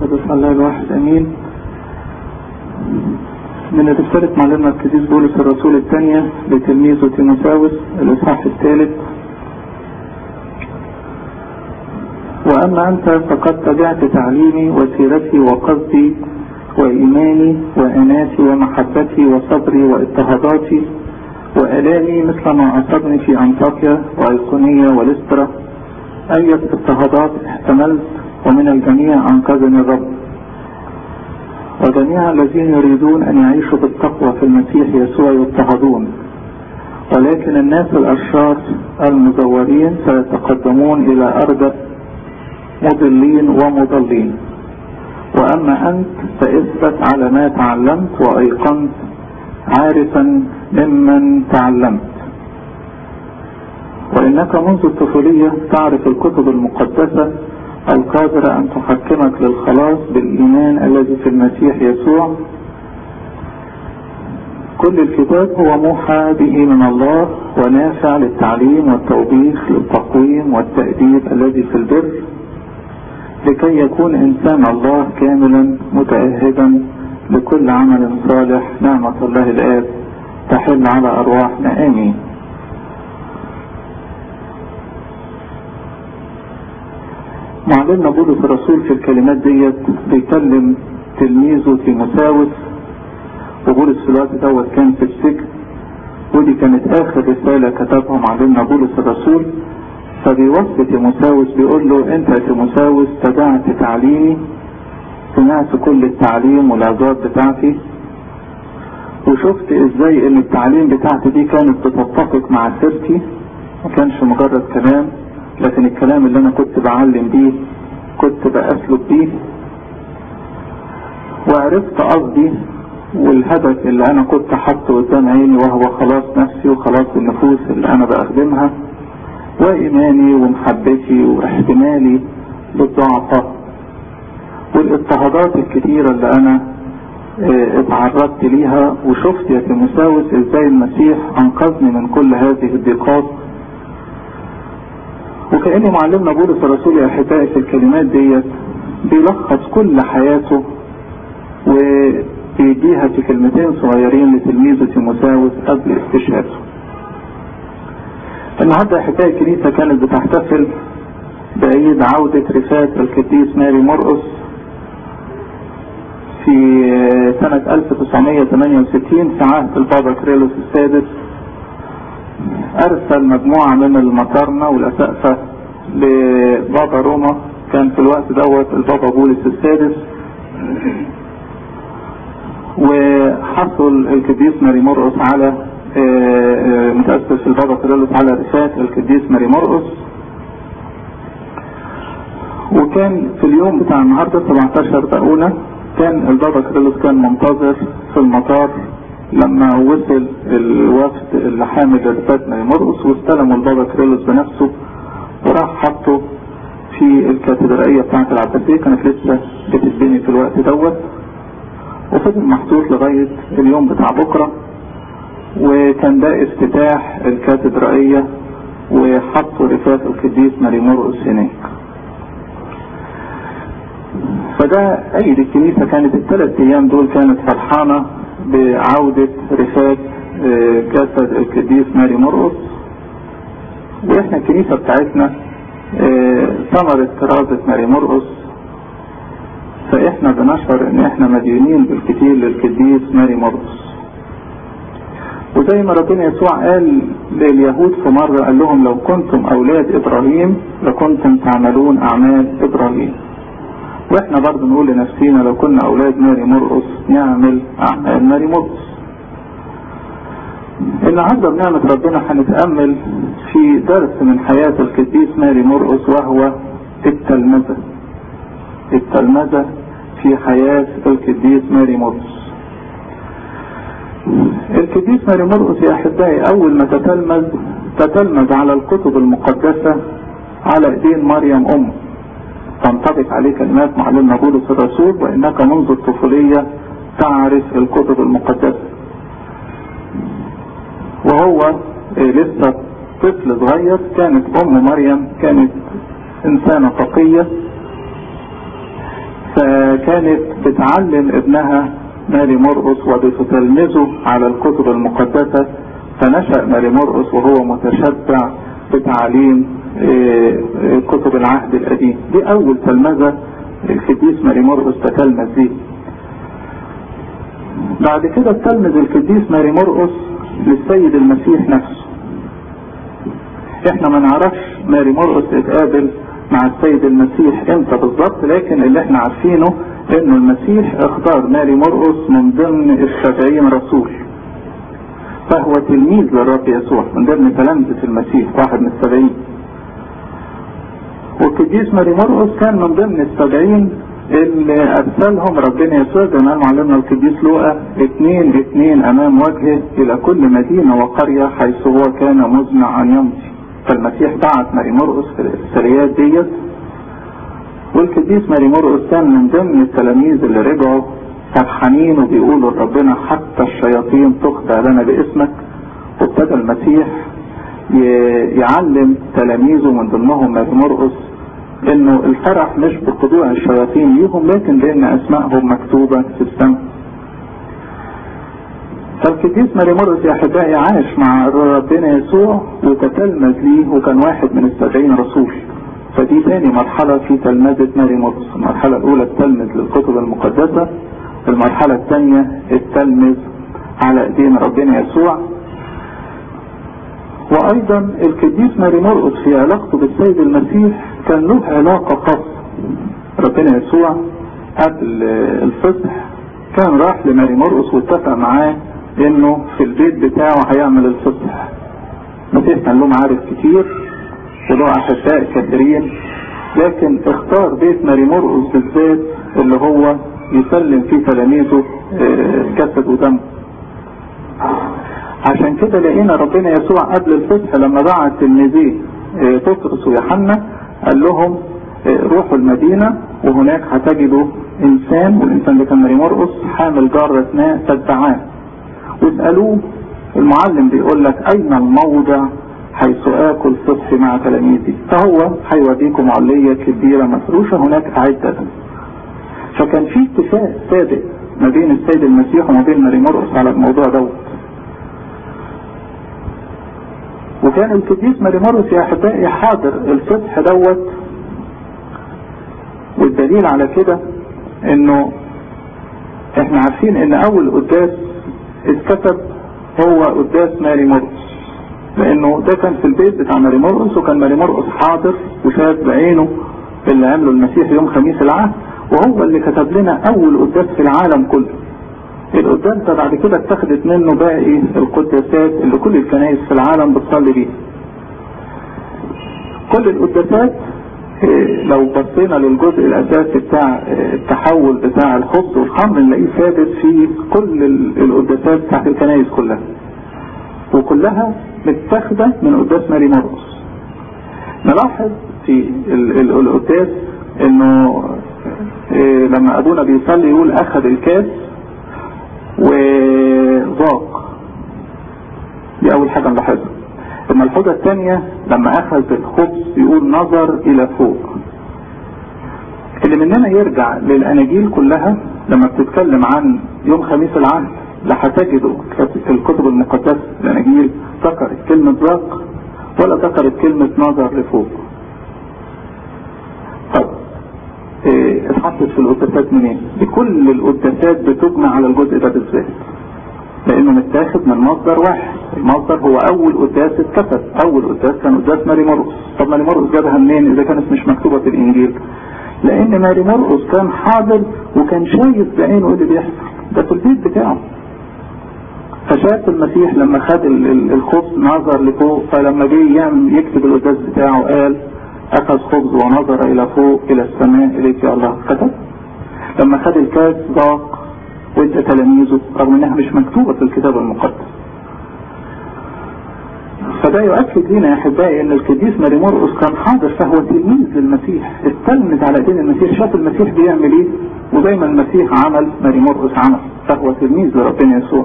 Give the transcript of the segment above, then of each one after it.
القدس الله الواحد امين من رسالة معلمنا القديس بولس الرسول الثانية لتلميذه تيموساوس الاصحاح الثالث واما انت فقد تبعت تعليمي وسيرتي وقصدي وايماني واناتي ومحبتي وصبري واضطهاداتي والامي مثل ما اصابني في انطاكيا وايقونية ولسترا اية اضطهادات احتملت ومن الجميع انقذني الرب وجميع الذين يريدون ان يعيشوا بالتقوى في المسيح يسوع يضطهدون ولكن الناس الاشرار المزورين سيتقدمون الى ارض مضلين ومضلين واما انت فاثبت على ما تعلمت وايقنت عارفا ممن تعلمت وانك منذ الطفولية تعرف الكتب المقدسة القادرة ان تحكمك للخلاص بالايمان الذي في المسيح يسوع كل الكتاب هو موحى به من الله ونافع للتعليم والتوبيخ للتقويم والتأديب الذي في البر لكي يكون انسان الله كاملا متأهبا لكل عمل صالح نعمة الله الآب تحل على أرواحنا آمين معلمنا بولس الرسول في الكلمات ديت بيكلم تلميذه تيموساوس وبولس في الوقت دوت كان في السجن ودي كانت اخر رسالة كتبها معلمنا بولس الرسول فبيوصي تيموساوس بيقول له انت يا تيموساوس تبعت تعليمي سمعت كل التعليم والعظات بتاعتي وشفت ازاي ان التعليم بتاعتي دي كانت بتتفق مع سيرتي ما كانش مجرد كلام لكن الكلام اللي انا كنت بعلم بيه كنت بأسلك بيه وعرفت قصدي والهدف اللي انا كنت حاطه قدام عيني وهو خلاص نفسي وخلاص النفوس اللي انا بخدمها وايماني ومحبتي واحتمالي للضعفاء والاضطهادات الكتيرة اللي انا اه اتعرضت ليها وشفت يا تيموساوس ازاي المسيح انقذني من كل هذه الضيقات وكأن معلمنا بولس الرسول يا احبائي في الكلمات ديت بيلخص كل حياته وبيديها في كلمتين صغيرين لتلميذه تيموساوس قبل استشهاده. النهارده يا احبائي الكنيسه كانت بتحتفل بعيد عودة رفات القديس ماري مرقس في سنة 1968 في عهد البابا كريلوس السادس ارسل مجموعة من المطارنة والاسقفة لبابا روما كان في الوقت دوت البابا بولس السادس وحصل القديس ماري مرقس على متأسس البابا كريلوس على رفات القديس ماري مرقس وكان في اليوم بتاع النهاردة 17 بقونة كان البابا كريلوس كان منتظر في المطار لما وصل الوفد اللي حامل رفات ماري مرقس واستلموا البابا كريلوس بنفسه وراح حطه في الكاتدرائية بتاعت العباسية كانت لسه بتتبني في الوقت دوت وفضل محطوط لغاية اليوم بتاع بكرة وكان ده افتتاح الكاتدرائية وحطوا رفات القديس ماري مرقس هناك فده أيد الكنيسة كانت الثلاث أيام دول كانت فرحانة بعودة رفات جسد القديس ماري مرقس واحنا الكنيسة بتاعتنا ثمرة كرازة ماري مرقس فاحنا بنشعر ان احنا مديونين بالكثير للقديس ماري مرقس وزي ما ربنا يسوع قال لليهود في مرة قال لهم لو كنتم اولاد ابراهيم لكنتم تعملون اعمال ابراهيم واحنا برضه نقول لنفسينا لو كنا اولاد ماري مرقس نعمل اعمال ماري مرقس النهارده بنعمة ربنا هنتأمل في درس من حياة القديس ماري مرقس وهو التلمذة التلمذة في حياة القديس ماري مرقس القديس ماري مرقس يا احبائي اول ما تتلمذ تتلمذ على الكتب المقدسة على ايدين مريم امه تنطبق عليه كلمات معلمنا بولس الرسول وانك منذ الطفولية تعرف الكتب المقدسة وهو لسه طفل صغير كانت ام مريم كانت انسانة تقية ف فكانت بتعلم ابنها ماري مرقس وبتتلمذه على الكتب المقدسة فنشأ ماري مرقس وهو متشبع بتعليم كتب العهد القديم دي أول تلمذة القديس ماري مرقس تتلمذ دي بعد كده تلمذ القديس ماري مرقس للسيد المسيح نفسه احنا ما نعرفش ماري مرقس اتقابل مع السيد المسيح امتى بالظبط لكن اللي احنا عارفينه انه المسيح اختار ماري مرقس من ضمن السبعين رسول فهو تلميذ للرب يسوع من ضمن تلامذة المسيح واحد من السبعين والقديس ماري مرقس كان من ضمن السبعين اللي ارسلهم ربنا يسوع زي ما معلمنا القديس لوقا اثنين اثنين امام وجهه الى كل مدينه وقريه حيث هو كان مزمع ان يمضي فالمسيح بعت ماري مرقس في السريات ديت والقديس ماري مرقس كان من ضمن التلاميذ اللي رجعوا فرحانين وبيقولوا لربنا حتى الشياطين تخضع لنا باسمك وابتدى المسيح يعلم تلاميذه من ضمنهم ماري مرقس انه الفرح مش بخضوع الشياطين ليهم لكن لان اسمائهم مكتوبة في السماء فالقديس ماري مرقس يا احبائي عاش مع ربنا يسوع وتتلمذ ليه وكان واحد من السبعين رسول فدي ثاني مرحلة في تلمذة ماري مرقس المرحلة الأولى التلمذ للكتب المقدسة المرحلة الثانية التلمذ على ايدين ربنا يسوع وايضا القديس ماري مرقس في علاقته بالسيد المسيح كان له علاقة خاصة ربنا يسوع قبل الفصح كان راح لماري مرقس واتفق معاه انه في البيت بتاعه هيعمل الفصح المسيح كان له معارف كتير وله احباء كثيرين لكن اختار بيت ماري مرقس بالذات اللي هو يسلم فيه تلاميذه جسد ودم عشان كده لقينا ربنا يسوع قبل الفتح لما بعت تلميذيه بطرس ويوحنا قال لهم روحوا المدينة وهناك هتجدوا انسان والانسان ده كان ماري مرقس حامل جارة ماء تتبعاه واسألوه المعلم بيقول لك اين الموضع حيث اكل صبحي مع تلاميذي فهو هيوديكم علية كبيرة مفروشة هناك اعدة فكان في اتفاق سابق ما بين السيد المسيح وما بين ماري مرقس على الموضوع دوت وكان القديس ماري مرقس يا احبائي حاضر الفتح دوت والدليل على كده انه احنا عارفين ان اول قداس اتكتب هو قداس ماري مرقس لانه ده كان في البيت بتاع ماري مرقس وكان ماري مرقس حاضر وشاهد بعينه اللي عمله المسيح يوم خميس العهد وهو اللي كتب لنا اول قداس في العالم كله القداس ده بعد كده اتخذت منه باقي القداسات اللي كل الكنائس في العالم بتصلي بيها كل القداسات لو بصينا للجزء الاساسي بتاع التحول بتاع الخبز والخمر نلاقيه ثابت في كل القداسات بتاعت الكنائس كلها وكلها متاخده من قداس ماري مرقس نلاحظ في القداس انه لما ابونا بيصلي يقول اخذ الكاس وذاق دي اول حاجة نلاحظها الملحوظة الثانية لما اخذ الخبز يقول نظر الى فوق اللي مننا يرجع للاناجيل كلها لما بتتكلم عن يوم خميس العهد لا هتجدوا في الكتب المقدسة الاناجيل ذكرت كلمة ذاق ولا ذكرت كلمة نظر لفوق طب إيه اتحطت في القداسات منين؟ دي كل القداسات بتجمع على الجزء ده بالذات لانه متاخد من مصدر واحد المصدر هو اول قداس اتكتب اول قداس كان قداس ماري مرقس طب ماري مرقس جابها منين اذا كانت مش مكتوبه في الانجيل لان ماري مرقس كان حاضر وكان شايف بعينه ايه اللي بيحصل ده في البيت بتاعه فشاف المسيح لما خد الخبز نظر لفوق فلما جه يعمل يكتب القداس بتاعه قال اخذ خبز ونظر الى فوق الى السماء اليك يا الله كتب لما خد الكاس ذاق وادى تلاميذه رغم انها مش مكتوبة في الكتاب المقدس فده يؤكد لنا يا احبائي ان القديس ماري مرقس كان حاضر فهو تلميذ للمسيح استلمت على ايدين المسيح شاف المسيح بيعمل ايه وزي ما المسيح عمل ماري مرقس عمل فهو تلميذ لربنا يسوع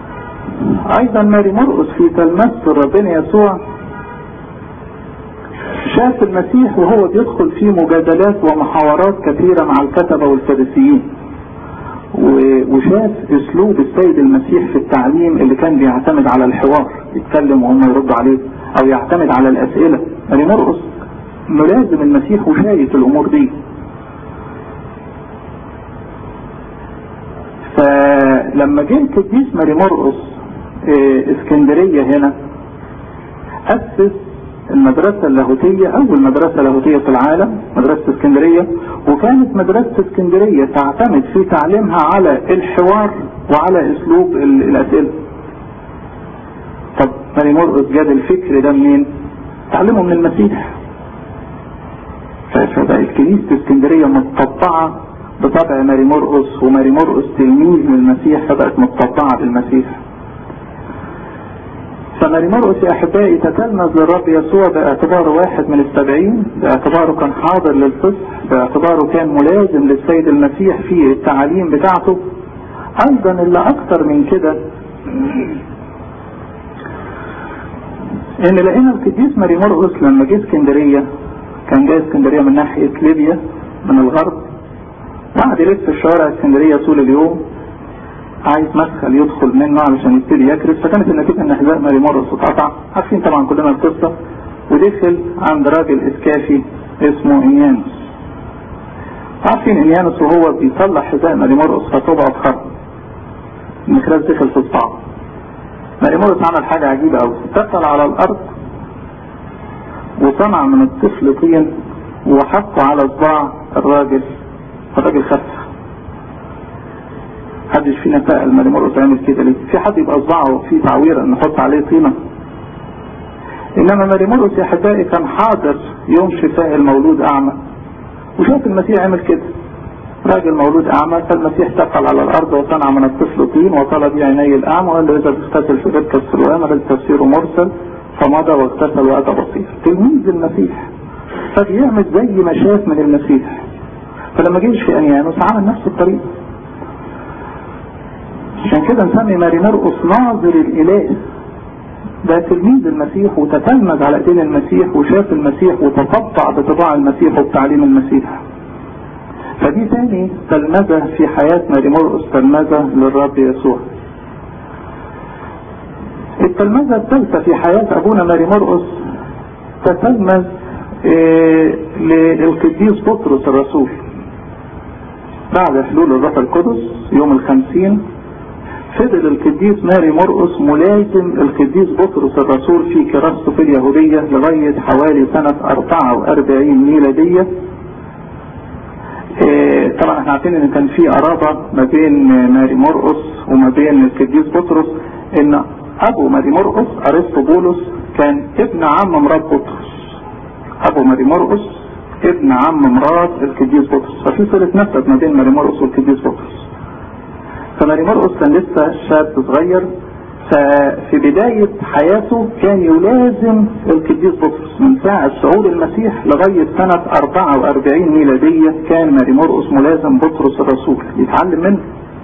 ايضا ماري مرقس في تلمسه ربنا يسوع شاف المسيح وهو بيدخل في مجادلات ومحاورات كثيرة مع الكتبة والفارسيين وشاف اسلوب السيد المسيح في التعليم اللي كان بيعتمد على الحوار يتكلم وهم يردوا عليه او يعتمد على الاسئلة يعني مرقص ملازم المسيح وشايف الامور دي فلما جه القديس ماري مرقص اسكندرية هنا اسس المدرسة اللاهوتية أول مدرسة لاهوتية في العالم مدرسة اسكندرية وكانت مدرسة اسكندرية تعتمد في تعليمها على الحوار وعلى أسلوب الأسئلة. طب ماري مرقس جاب الفكر ده منين؟ تعلمه من المسيح. فبقت كنيسة اسكندرية متطبعة بطبع ماري مرقس وماري مرقس تلميذ للمسيح فبقت متطبعة بالمسيح. فماري مرقس يا احبائي تتلمذ للرب يسوع باعتباره واحد من السبعين باعتباره كان حاضر للفصح باعتباره كان ملازم للسيد المسيح في التعاليم بتاعته ايضا اللي اكثر من كده ان لقينا القديس ماري مرقس لما جه اسكندريه كان جاي اسكندريه من ناحيه ليبيا من الغرب وقعد يلف في شوارع اسكندريه طول اليوم عايز مدخل يدخل منه علشان يبتدي يكرس فكانت النتيجه ان حذاء ماري مرقس اتقطع عارفين طبعا كلنا القصه ودخل عند راجل اسكافي اسمه انيانوس عارفين انيانوس وهو بيصلح حذاء ماري مرقس فطبعه اتخرج المخراج دخل في صباعه ماري مرقس عمل حاجه عجيبه قوي اتكل على الارض وصنع من الطفل طين وحطه على صباع الراجل الراجل خف محدش فينا سأل ماري مرقس يعمل كده ليه؟ في حد يبقى صباعه فيه تعويره نحط عليه طينه انما ماري مرقس يا احبائي كان حاضر يوم شفاء المولود اعمى وشاف المسيح عمل كده راجل مولود اعمى فالمسيح تقل على الارض وصنع من الطفل طين وطلب عيني الاعمى وقال له اذا تغتسل في بركه السلوان الذي تفسيره مرسل فمضى واغتسل واتى بصير تلميذ المسيح فبيعمل زي ما شاف من المسيح فلما جه في انيانوس عمل نفس الطريقه عشان كده نسمي ماري مرقس ناظر الاله ده تلميذ المسيح وتتلمذ على ايدين المسيح وشاف المسيح وتطبع بطباع المسيح وبتعليم المسيح فدي تاني تلمذة في حياة ماري مرقس تلمذة للرب يسوع التلمذة الثالثة في حياة ابونا ماري مرقس تتلمذ إيه للقديس بطرس الرسول بعد حلول الروح القدس يوم الخمسين فضل القديس ماري مرقس ملازم القديس بطرس الرسول في كراسته في اليهودية لغاية حوالي سنة 44 ميلادية إيه طبعا احنا عارفين ان كان في قرابة ما بين ماري مرقس وما بين القديس بطرس ان ابو ماري مرقس ارسطو بولس كان ابن عم مرات بطرس ابو ماري مرقس ابن عم مرات القديس بطرس ففي صلة نسب ما بين ماري مرقس والقديس بطرس فماري مرقس كان لسه شاب صغير ففي بداية حياته كان يلازم القديس بطرس من ساعة صعود المسيح لغاية سنة 44 ميلادية كان ماري مرقس ملازم بطرس الرسول يتعلم منه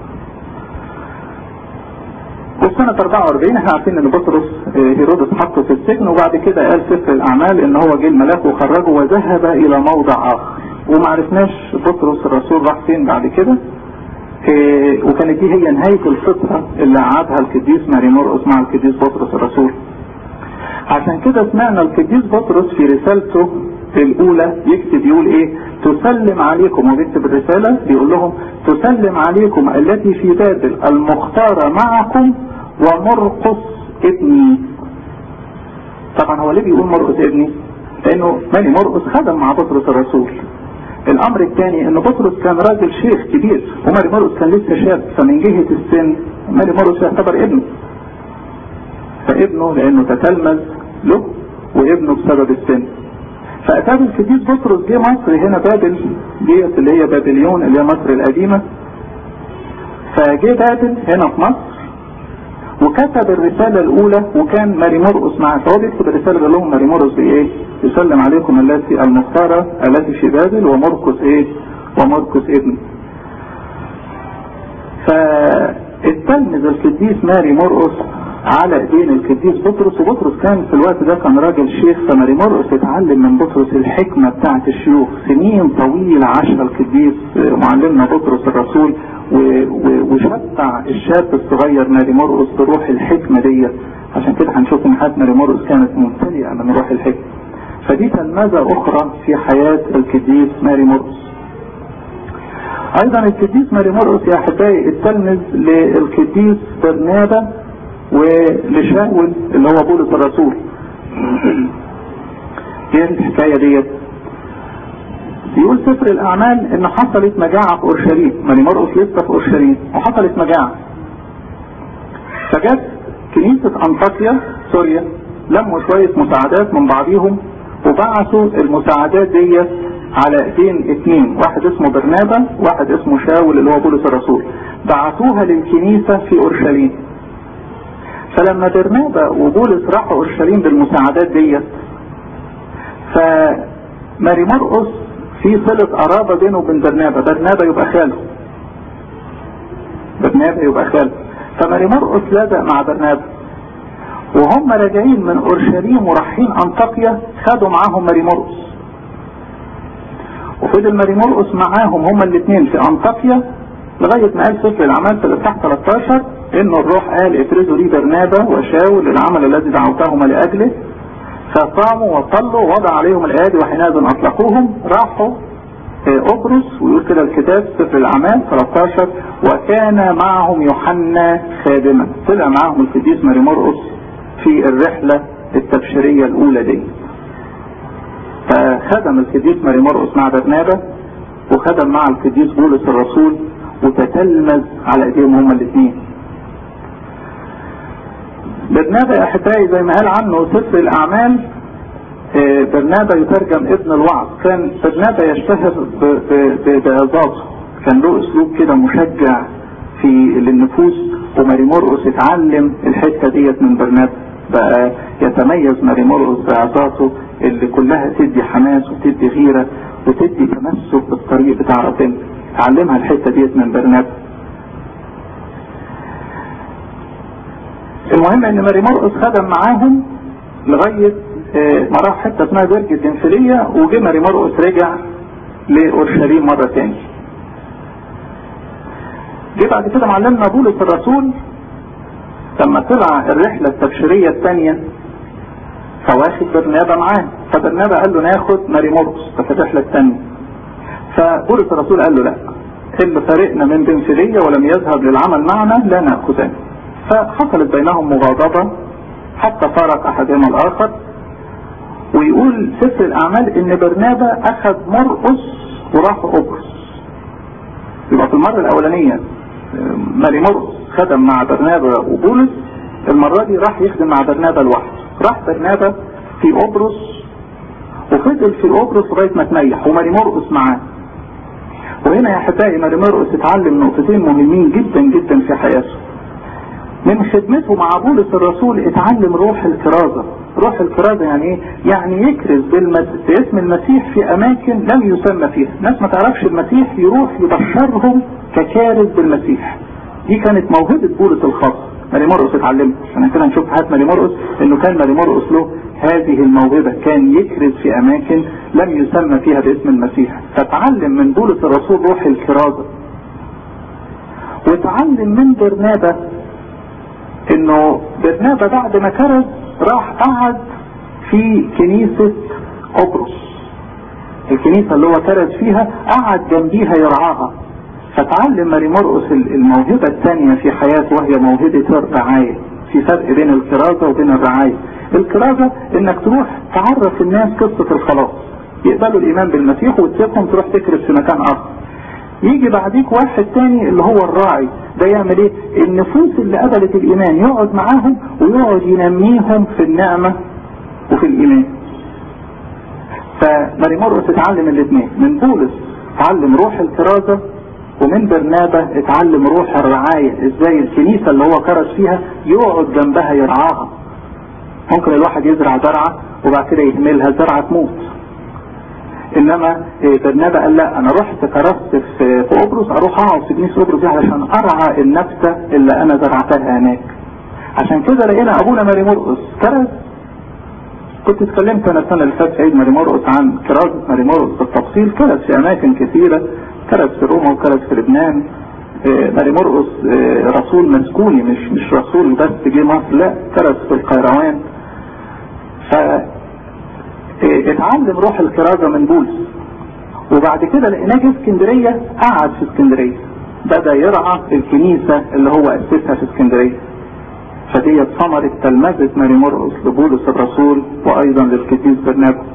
وفي سنة 44 احنا عارفين ان بطرس هيرودس حطه في السجن وبعد كده قال سفر الاعمال ان هو جه الملاك وخرجه وذهب الى موضع اخر وما عرفناش بطرس الرسول راح فين بعد كده إيه وكانت دي هي نهاية الفترة اللي قعدها القديس ماري مرقس مع القديس بطرس الرسول عشان كده سمعنا القديس بطرس في رسالته الاولى يكتب يقول ايه تسلم عليكم وبيكتب الرسالة بيقول لهم تسلم عليكم التي في بابل المختارة معكم ومرقس ابني طبعا هو ليه بيقول مرقس ابني لانه ماني مرقس خدم مع بطرس الرسول الامر الثاني ان بطرس كان راجل شيخ كبير وماري مرقس كان لسه شاب فمن جهة السن ماري مرقس يعتبر ابنه فابنه لانه تتلمذ له وابنه بسبب السن فاتاه القديس بطرس جه مصر هنا بابل ديت اللي هي بابليون اللي هي مصر القديمة فجه بابل هنا في مصر وكتب الرسالة الأولى وكان ماري مرقس معاه فهو بيكتب الرسالة بيقول لهم ماري مرقس بإيه؟ يسلم عليكم التي المختارة التي في بابل ومرقس إيه؟ ومرقس ابن. فالتلمذ القديس ماري مرقس على ايدين القديس بطرس وبطرس كان في الوقت ده كان راجل شيخ فماري مرقس اتعلم من بطرس الحكمة بتاعة الشيوخ سنين طويلة عاشها القديس معلمنا بطرس الرسول وشفع الشاب الصغير ماري مرقس بروح الحكمة دي عشان كده هنشوف ان حياة ماري مرقس كانت ممتلئة من روح الحكمة فدي تلمذة اخرى في حياة القديس ماري مرقس ايضا القديس ماري مرقس يا احبائي التلمذ للقديس برنابا ولشاول اللي هو بولس الرسول ايه الحكاية ديت يقول سفر الاعمال ان حصلت مجاعة في اورشليم ماري مرقس لسه في اورشليم وحصلت مجاعة فجت كنيسة انطاكيا سوريا لموا شوية مساعدات من بعضيهم وبعثوا المساعدات ديت على ايدين اثنين واحد اسمه برنابا واحد اسمه شاول اللي هو بولس الرسول بعثوها للكنيسة في اورشليم فلما برنابا وبولس راحوا اورشليم بالمساعدات ديت فماري مرقس في صلة قرابة بينه وبين برنابا برنابا يبقى خاله برنابا يبقى خاله فماري مرقس لازق مع برنابا وهم راجعين من اورشليم ورايحين انطاكيا خدوا معاهم ماري مرقس وفضل ماري مرقس معاهم هما الاثنين في انطاكيا لغاية ما قال سفر الاعمال في الاصحاح 13 انه الروح قال افرزوا لي برنابا وشاول العمل الذي دعوتهما لاجله فصاموا وصلوا ووضع عليهم الايادي وحينئذ اطلقوهم راحوا قبرص ويقول كده الكتاب سفر الاعمال 13 وكان معهم يوحنا خادما طلع معهم القديس ماري مرقس في الرحلة التبشيرية الاولى دي فخدم القديس ماري مرقس مع برنابا وخدم مع القديس بولس الرسول وتتلمذ على ايديهم هما الاثنين برنابا يا احبائي زي ما قال عنه سفر الاعمال برنابا يترجم ابن الوعظ كان برنابا يشتهر بعظاته كان له اسلوب كده مشجع في للنفوس وماري مرقس اتعلم الحته ديت من برنابا بقى يتميز ماري مرقس بعظاته اللي كلها تدي حماس وتدي غيره وتدي تمسك بالطريق بتاع ربنا اتعلمها الحته ديت من برنابا المهم ان ماري مرقس خدم معاهم لغاية ما راح حتة اسمها برج الدنفلية وجه ماري مرقس رجع لأورشليم مرة تاني جه بعد كده معلمنا بولس الرسول لما طلع الرحلة التبشيرية الثانية فواخد برنابا معاه فبرنابا قال له ناخد ماري مرقس في الرحلة الثانية فبولس الرسول قال له لا اللي فارقنا من بنفلية ولم يذهب للعمل معنا لا ناخذه فحصلت بينهم مغاضبة حتى فارق احدهما الاخر ويقول سفر الاعمال ان برنابا اخذ مرقس وراح قبرص يبقى في المرة الاولانية ماري مرقس خدم مع برنابا وبولس المرة دي راح يخدم مع برنابا لوحده راح برنابا في قبرص وفضل في قبرص لغاية ما تنيح وماري مرقس معاه وهنا يا احبائي ماري مرقس اتعلم نقطتين مهمين جدا جدا في حياته من خدمته مع بولس الرسول اتعلم روح الكرازة روح الكرازة يعني ايه يعني يكرز بالمس... باسم المسيح في اماكن لم يسمى فيها ناس ما تعرفش المسيح يروح يبشرهم ككارز بالمسيح دي كانت موهبة بولس الخاص ماري مرقس اتعلمها عشان كده نشوف حياة ماري مرقس انه كان ماري مرقس له هذه الموهبة كان يكرز في اماكن لم يسمى فيها باسم المسيح فتعلم من بولس الرسول روح الكرازة وتعلم من برنابا انه برنابا بعد ما كرز راح قعد في كنيسة قبرص الكنيسة اللي هو كرز فيها قعد جنبيها يرعاها فتعلم ماري مرقس الموهبة الثانية في حياته وهي موهبة الرعاية في فرق بين الكرازة وبين الرعاية الكرازة انك تروح تعرف الناس قصة الخلاص يقبلوا الايمان بالمسيح وتسيبهم تروح تكرز في مكان اخر يجي بعديك واحد تاني اللي هو الراعي ده يعمل ايه النفوس اللي قبلت الايمان يقعد معاهم ويقعد ينميهم في النعمة وفي الايمان فماري مرقس اتعلم الاثنين من بولس اتعلم روح الكرازة ومن برنابا اتعلم روح الرعاية ازاي الكنيسة اللي هو كرز فيها يقعد جنبها يرعاها ممكن الواحد يزرع زرعة وبعد كده يهملها زرعة تموت انما برنابا قال لا انا رحت كرست في قبرص اروح اقعد في كنيسه قبرص دي علشان ارعى النبته اللي انا زرعتها هناك عشان كده لقينا ابونا ماري مرقس كرز كنت اتكلمت انا السنه اللي فاتت في عيد ماري مرقس عن كرازه ماري مرقس بالتفصيل كرز في اماكن كثيره كرز في روما وكرز في لبنان ماري مرقس رسول مسكوني مش مش رسول بس جه مصر لا كرز في القيروان ف اتعلم روح الكرازة من بولس وبعد كده لقيناه جه اسكندرية قعد في اسكندرية بدأ يرعى الكنيسة اللي هو أسسها في اسكندرية فديت ثمرة تلمذة ماري مرقس لبولس الرسول وأيضا للقديس برنابا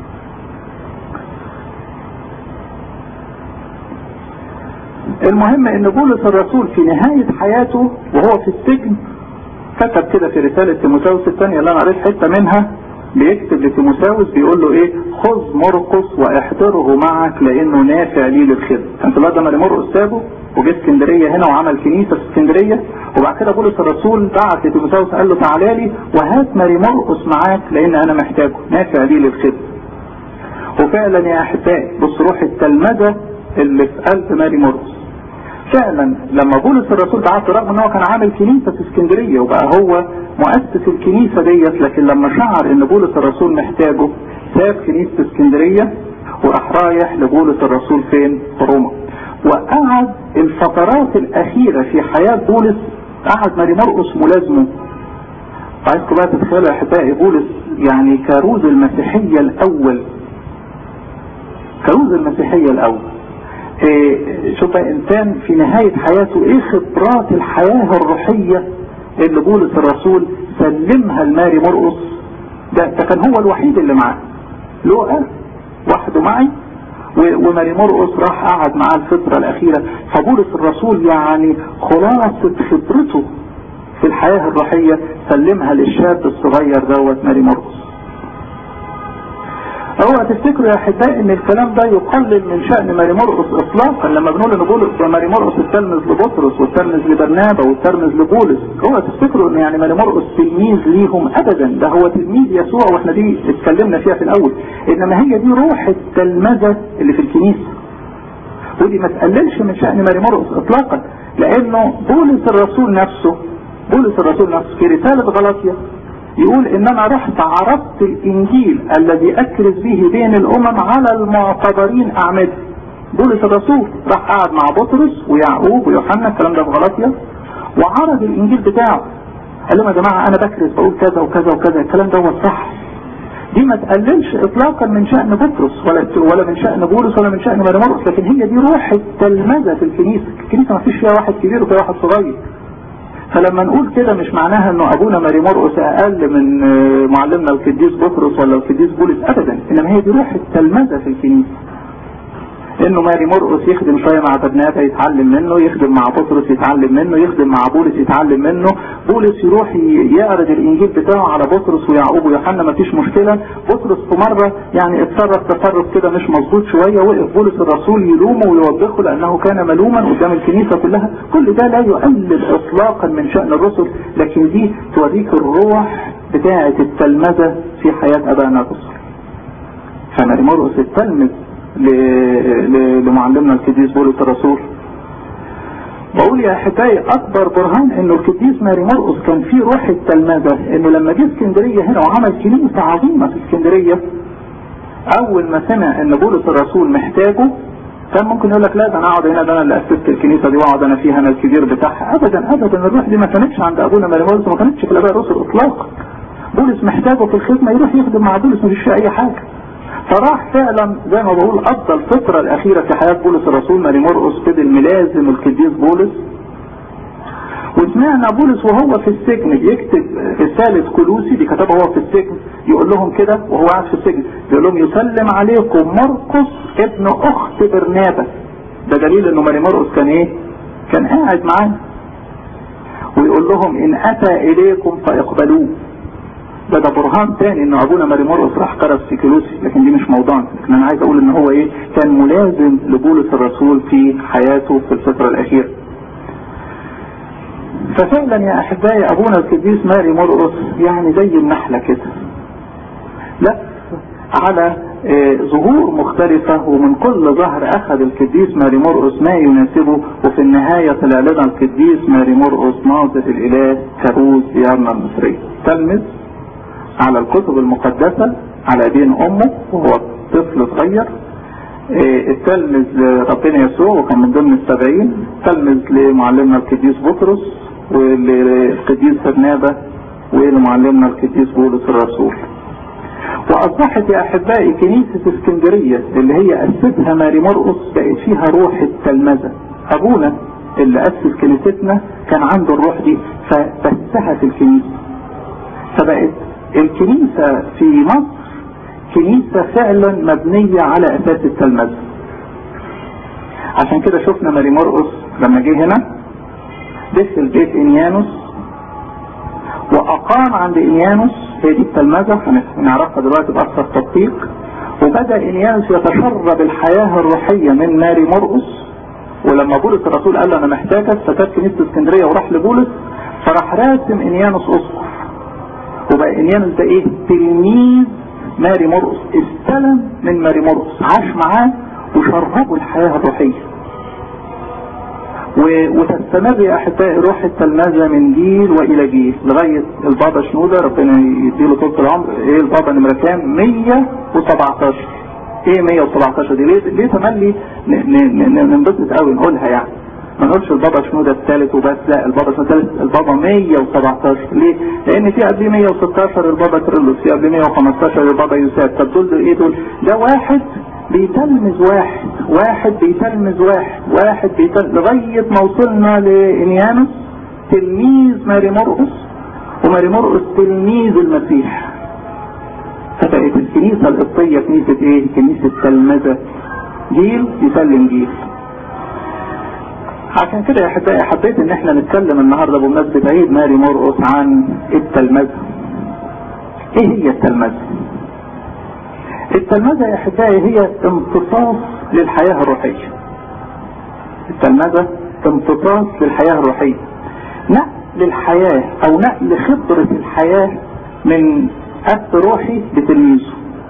المهم ان بولس الرسول في نهاية حياته وهو في السجن كتب كده في رسالة تيموثاوس الثانية اللي انا قريت حتة منها بيكتب لتيموثاوس بيقول له ايه خذ مرقس واحضره معك لانه نافع لي للخدمة كان في الوقت ده مرقس سابه وجه اسكندرية هنا وعمل كنيسة في اسكندرية وبعد كده بولس الرسول بعت لتيموثاوس قال له تعالى لي وهات ماري مرقس معاك لان انا محتاجه نافع لي للخدمة وفعلا يا احبائي بص روح التلمذة اللي في قلب ماري مرقس فعلا لما بولس الرسول بعته رغم ان هو كان عامل كنيسه في اسكندريه وبقى هو مؤسس الكنيسه ديت لكن لما شعر ان بولس الرسول محتاجه ساب كنيسه اسكندريه وراح رايح لبولس الرسول فين؟ في روما. وقعد الفترات الاخيره في حياه بولس قعد ماري مرقس ملازمه. عايزكم بقى تتخيلوا يا احبائي بولس يعني كروز المسيحيه الاول كروز المسيحيه الاول إيه شوف انسان في نهاية حياته ايه خبرات الحياة الروحية اللي بولس الرسول سلمها لماري مرقس ده, ده كان هو الوحيد اللي معاه لوقا وحده معي وماري مرقس راح قعد معاه الفترة الأخيرة فبولس الرسول يعني خلاصة خبرته في الحياة الروحية سلمها للشاب الصغير دوت ماري مرقس اوعى تفتكروا يا احبائي ان الكلام ده يقلل من شأن ماري مرقس اطلاقا لما بنقول ان بولس ماري مرقس التلمذ لبطرس والتلمذ لبرنابا والتلمذ لبولس اوعى تفتكروا ان يعني ماري مرقس تلميذ ليهم ابدا ده هو تلميذ يسوع واحنا دي اتكلمنا فيها في الاول انما هي دي روح التلمذة اللي في الكنيسة ودي ما تقللش من شأن ماري مرقس اطلاقا لانه بولس الرسول نفسه بولس الرسول نفسه في رسالة غلاطيا يقول ان انا رحت عرضت الانجيل الذي اكرز به بين الامم على المعتبرين اعمده بولس الرسول راح قعد مع بطرس ويعقوب ويوحنا الكلام ده في غلاطيا وعرض الانجيل بتاعه قال لهم يا جماعه انا بكرز بقول كذا وكذا وكذا الكلام ده هو صح دي ما تقللش اطلاقا من شأن بطرس ولا ولا من شأن بولس ولا من شأن ماري مرقس لكن هي دي روح التلمذة في الكنيسة الكنيسة ما فيش فيها واحد كبير وفيها واحد صغير فلما نقول كده مش معناها انه ابونا ماري مرقس اقل من معلمنا القديس بطرس ولا القديس بولس ابدا انما هي دي روح التلمذة في الكنيسة انه ماري مرقس يخدم شويه مع برنابا يتعلم منه يخدم مع بطرس يتعلم منه يخدم مع بولس يتعلم منه بولس يروح يعرض الانجيل بتاعه على بطرس ويعقوب ويوحنا ما فيش مشكله بطرس في مره يعني اتصرف تصرف كده مش مظبوط شويه وقف بولس الرسول يلومه ويوبخه لانه كان ملوما قدام الكنيسه كلها كل ده لا يقلل اطلاقا من شان الرسل لكن دي توريك الروح بتاعه التلمذه في حياه ابائنا الرسل فماري مرقس التلمذ لمعلمنا القديس بولس الرسول بقول يا احبائي اكبر برهان انه القديس ماري مرقس كان فيه روح التلمذه انه لما جه اسكندريه هنا وعمل كنيسه عظيمه في اسكندريه اول ما سمع ان بولس الرسول محتاجه كان ممكن يقول لك لا ده انا اقعد هنا ده انا اللي اسست الكنيسه دي واقعد انا فيها انا الكبير بتاعها ابدا ابدا الروح دي ما كانتش عند ابونا ماري مرقس وما كانتش في الاباء الرسل اطلاقا بولس محتاجه في الخدمه يروح يخدم مع بولس مفيش فيه اي حاجه فراح فعلا زي ما بقول افضل فترة الاخيرة في حياة بولس الرسول ماري مرقس فضل ملازم القديس بولس وسمعنا بولس وهو في السجن بيكتب رسالة كلوسي دي كتبها هو في السجن يقول لهم كده وهو قاعد في السجن يقول لهم يسلم عليكم مرقس ابن اخت برنابا ده دليل انه ماري مرقس كان ايه كان قاعد معاه ويقول لهم ان اتى اليكم فاقبلوه ده ده برهان تاني ان ابونا ماري مرقس راح كرس في كلوسي لكن دي مش موضوعنا لكن انا عايز اقول ان هو ايه كان ملازم لبولس الرسول في حياته في الفترة الاخيرة ففعلا يا احبائي ابونا القديس ماري مرقس يعني زي النحلة كده لا على ظهور مختلفة ومن كل ظهر أخذ القديس ماري مرقس ما يناسبه وفي النهاية طلع لنا القديس ماري مرقس ناظر الإله كروز ديارنا المصرية تلمس على الكتب المقدسة على دين أمه وهو طفل صغير التلمذ لربنا يسوع وكان من ضمن السبعين تلمذ لمعلمنا القديس بطرس وللقديس برنابا ولمعلمنا القديس بولس الرسول واصبحت يا احبائي كنيسة اسكندرية اللي هي اسسها ماري مرقس بقت فيها روح التلمذة ابونا اللي اسس كنيستنا كان عنده الروح دي فبثها في الكنيسة فبقت الكنيسة في مصر كنيسة فعلا مبنية على اساس التلمذة عشان كده شفنا ماري مرقس لما جه هنا دخل بيت انيانوس واقام عند انيانوس هي دي التلمذة هنعرفها دلوقتي باكثر تدقيق وبدا انيانوس يتشرب الحياة الروحية من ماري مرقس ولما بولس الرسول قال له انا محتاجك فساب كنيسة اسكندرية وراح لبولس فراح راسم انيانوس اسقف وبقى انيانوس ده ايه تلميذ ماري مرقس استلم من ماري مرقس عاش معاه وشربوا الحياة الروحية وتستمر يا احبائي روح التلمذة من جيل والى جيل لغاية البابا شنودة ربنا يديله طول العمر ايه البابا نمرة كام 117 ايه 117 دي ليه, ليه تملي ننبسط قوي نقولها يعني ما نقولش البابا شنودة الثالث وبس لا البابا شنودة الثالث البابا 117 ليه؟ لان في قبل 116 البابا تريلوس في قبل 115 البابا يوسف طب دول دول ايه دول؟ ده واحد بيتلمذ واحد واحد بيتلمذ واحد واحد بيتلمذ لغاية ما وصلنا لإنيانوس تلميذ ماري مرقس وماري مرقس تلميذ المسيح فبقت الكنيسة القبطية كنيسة ايه؟ كنيسة تلمذة جيل يسلم جيل عشان كده يا احبائي حبيت ان احنا نتكلم النهارده بمناسبة عيد ماري مرقس عن التلمذة. ايه هي التلمذة؟ التلمذة يا احبائي هي امتصاص للحياة الروحية. التلمذة امتصاص للحياة الروحية. نقل الحياة او نقل خبرة الحياة من اب روحي لتلميذه.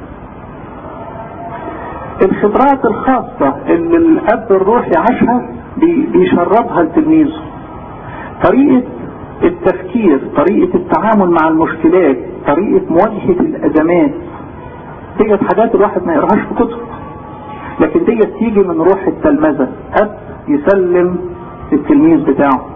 الخبرات الخاصة اللي الاب الروحي عاشها بيشربها لتلميذه طريقة التفكير طريقة التعامل مع المشكلات طريقة مواجهة الأزمات ديت حاجات الواحد ما يقراهاش في كتب لكن ديت تيجي من روح التلمذة أب يسلم التلميذ بتاعه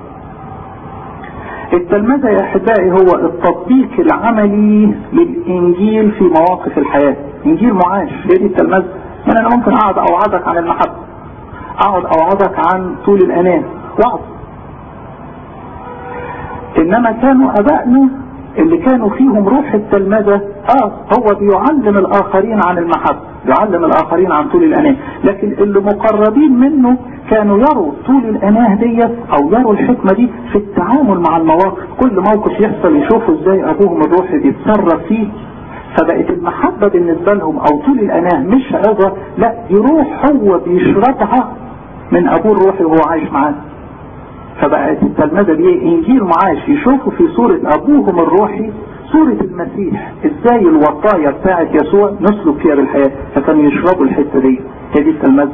التلمذة يا أحبائي هو التطبيق العملي للإنجيل في مواقف الحياة إنجيل معاش هي دي التلمذة يعني أنا ممكن أقعد أوعظك عن المحبة اقعد اوعظك عن طول الانام وعظ انما كانوا ابائنا اللي كانوا فيهم روح التلمذة اه هو بيعلم الاخرين عن المحبة يعلم الاخرين عن طول الاناه لكن اللي مقربين منه كانوا يروا طول الاناه ديت او يروا الحكمة دي في التعامل مع المواقف كل موقف يحصل يشوفوا ازاي ابوهم الروحي بيتصرف فيه فبقت المحبة بالنسبة لهم او طول الاناه مش عظة لا دي روح هو بيشربها من ابوه الروحي وهو عايش معاه فبقت التلمذة دي انجيل معاش يشوفوا في صورة ابوهم الروحي صورة المسيح ازاي الوصايا بتاعت يسوع نسلك فيها بالحياة فكانوا يشربوا الحتة دي هي دي التلمذة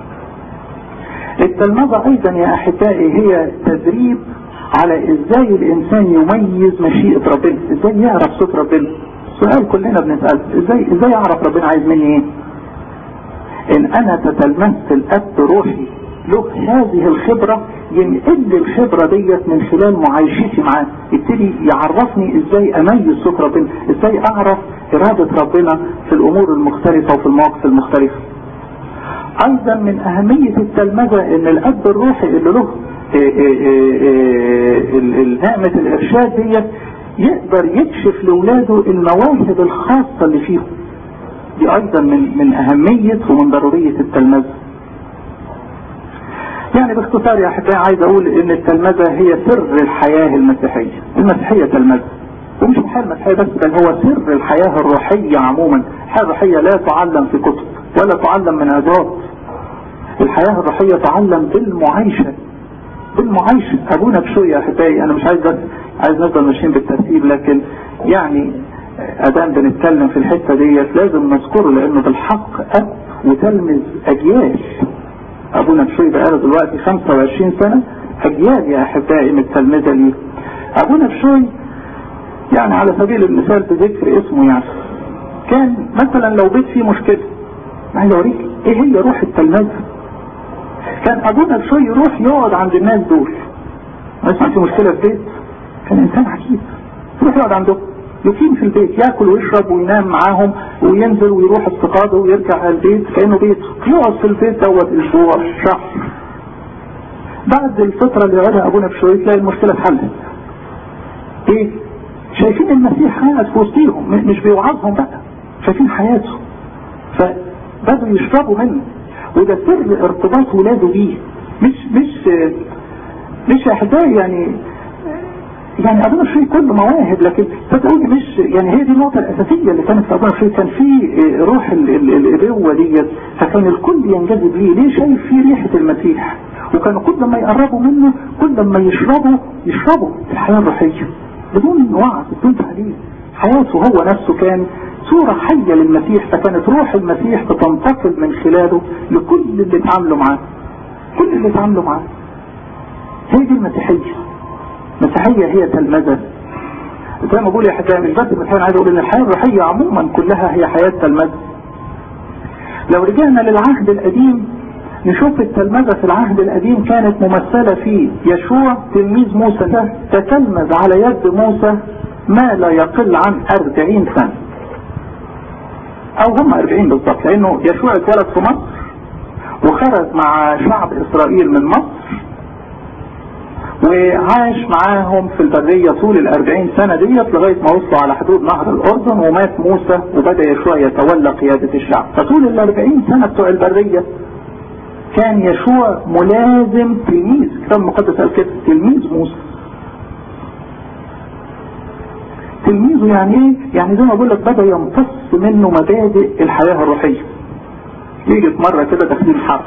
التلمذة ايضا يا احبائي هي تدريب على ازاي الانسان يميز مشيئة ربنا ازاي يعرف صوت ربنا سؤال كلنا بنسأله ازاي ازاي اعرف ربنا عايز مني ايه ان انا تتلمذت الاب روحي له هذه الخبرة ينقل لي الخبرة ديت من خلال معايشتي معاه يبتدي يعرفني ازاي اميز صوت ربنا ازاي اعرف ارادة ربنا في الامور المختلفة وفي المواقف المختلفة ايضا من اهمية التلمذة ان الاب الروحي اللي له نعمة الارشاد ديت يقدر يكشف لاولاده المواهب الخاصة اللي فيهم دي ايضا من من اهمية ومن ضرورية التلمذة يعني باختصار يا احبائي عايز اقول ان التلمذة هي سر الحياة المسيحية المسيحية تلمذة ومش الحياة المسيحية بس بل هو سر الحياة الروحية عموما الحياة الروحية لا تعلم في كتب ولا تعلم من عظات الحياة الروحية تعلم بالمعايشة بالمعايشة ابونا بشوية يا احبائي انا مش عايز بس عايز نفضل ماشيين بالترتيب لكن يعني ادام بنتكلم في الحتة ديت لازم نذكره لانه بالحق اب وتلمذ اجيال ابونا بشوي بقاله دلوقتي 25 سنة اجيال يا احبائي متلمذة ليه ابونا بشوي يعني على سبيل المثال بذكر اسمه يعني كان مثلا لو بيت فيه مشكلة عايز اوريك ايه هي روح التلمذة كان ابونا بشوي يروح يقعد عند الناس دول مثلا في مشكلة في بيت كان انسان عجيب يروح يقعد عندهم يقيم في البيت ياكل ويشرب وينام معاهم وينزل ويروح استقاده ويرجع البيت كانه بيته يقعد في البيت دوت اسبوع شهر بعد الفترة اللي قعدها ابونا بشوي تلاقي المشكلة اتحلت ايه شايفين المسيح قاعد في وسطيهم مش بيوعظهم بقى شايفين حياته فبدوا يشربوا منه وده سر ارتباط ولاده بيه مش مش مش احبائي يعني يعني ابونا شيء كله مواهب لكن تقولي مش يعني هي دي النقطه الاساسيه اللي كانت في ابونا شيء كان في روح الابوه ديت فكان الكل ينجذب ليه ليه شايف فيه ريحه المسيح وكانوا كل ما يقربوا منه كل ما يشربوا يشربوا الحياه الروحيه بدون وعظ بدون تعليم حياته هو نفسه كان صورة حية للمسيح فكانت روح المسيح بتنتقل من خلاله لكل اللي اتعاملوا معاه كل اللي اتعاملوا معاه هي دي المسيحية المسيحية هي تلمذة زي ما بقول يا حكاية مش بس المسيحية عايز اقول ان الحياة الروحية عموما كلها هي حياة تلمذة لو رجعنا للعهد القديم نشوف التلمذة في العهد القديم كانت ممثلة في يشوع تلميذ موسى ده تتلمذ على يد موسى ما لا يقل عن أربعين سنة او هم أربعين بالضبط لانه يشوع اتولد في مصر وخرج مع شعب اسرائيل من مصر وعاش معاهم في البرية طول الأربعين سنة ديت لغاية ما وصلوا على حدود نهر الأردن ومات موسى وبدأ يشوع يتولى قيادة الشعب فطول الأربعين سنة بتوع البرية كان يشوع ملازم تلميذ الكتاب المقدس قال كده تلميذ موسى تلميذه يعني ايه يعني زي ما بقول لك بدا يمتص منه مبادئ الحياه الروحيه يجي في مره كده داخلين حرب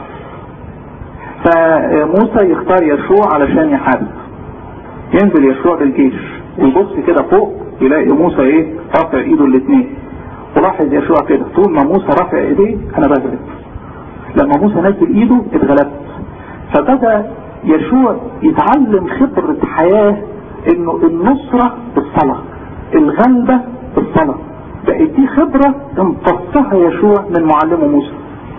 فموسى يختار يشوع علشان يحارب ينزل يشوع بالجيش ويبص كده فوق يلاقي موسى ايه رافع ايده الاثنين ولاحظ يشوع كده طول ما موسى رافع ايديه انا بغلب لما موسى نزل ايده اتغلبت فبدا يشوع يتعلم خبرة حياة انه النصرة بالصلاة الغلبة بالصلاة بقت دي خبرة امتصها يشوع من معلمه موسى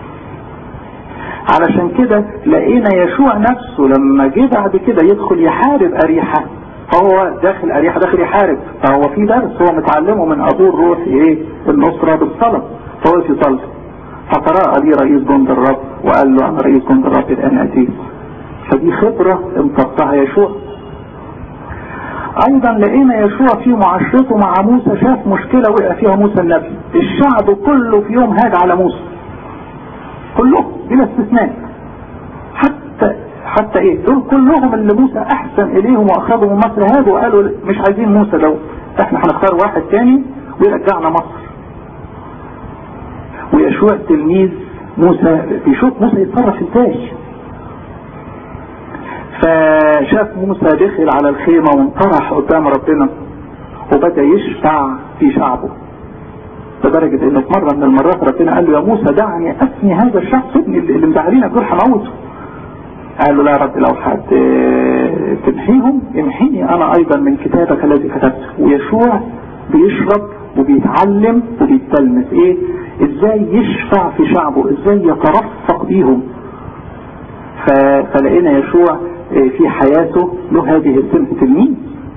علشان كده لقينا يشوع نفسه لما جه بعد كده يدخل يحارب أريحة هو داخل أريحة داخل يحارب فهو في درس هو متعلمه من أبوه الروحي ايه النصرة بالصلاة فهو يصلي فتراءى لي رئيس جند الرب وقال له انا رئيس جند الرب الان اتيت فدي خبرة امتصها يشوع ايضا لقينا يشوع في معاشرته مع موسى شاف مشكلة وقع فيها موسى النبي الشعب كله في يوم هاج على موسى كلهم بلا استثناء حتى حتى ايه دول كلهم اللي موسى احسن اليهم واخرجهم من مصر هاجوا وقالوا مش عايزين موسى ده احنا هنختار واحد تاني ويرجعنا مصر ويشوع تلميذ موسى بيشوف موسى يتصرف ازاي فشاف موسى دخل على الخيمة وانطرح قدام ربنا وبدأ يشفع في شعبه لدرجة ان في مرة من المرات ربنا قال له يا موسى دعني افني هذا الشخص ابني اللي مزعلينك دول هموته قال له لا يا رب لو حد تمحيهم امحيني انا ايضا من كتابك الذي كتبته ويشوع بيشرب وبيتعلم وبيتلمس ايه ازاي يشفع في شعبه ازاي يترفق بيهم فلقينا يشوع في حياته له هذه السمة تلميذ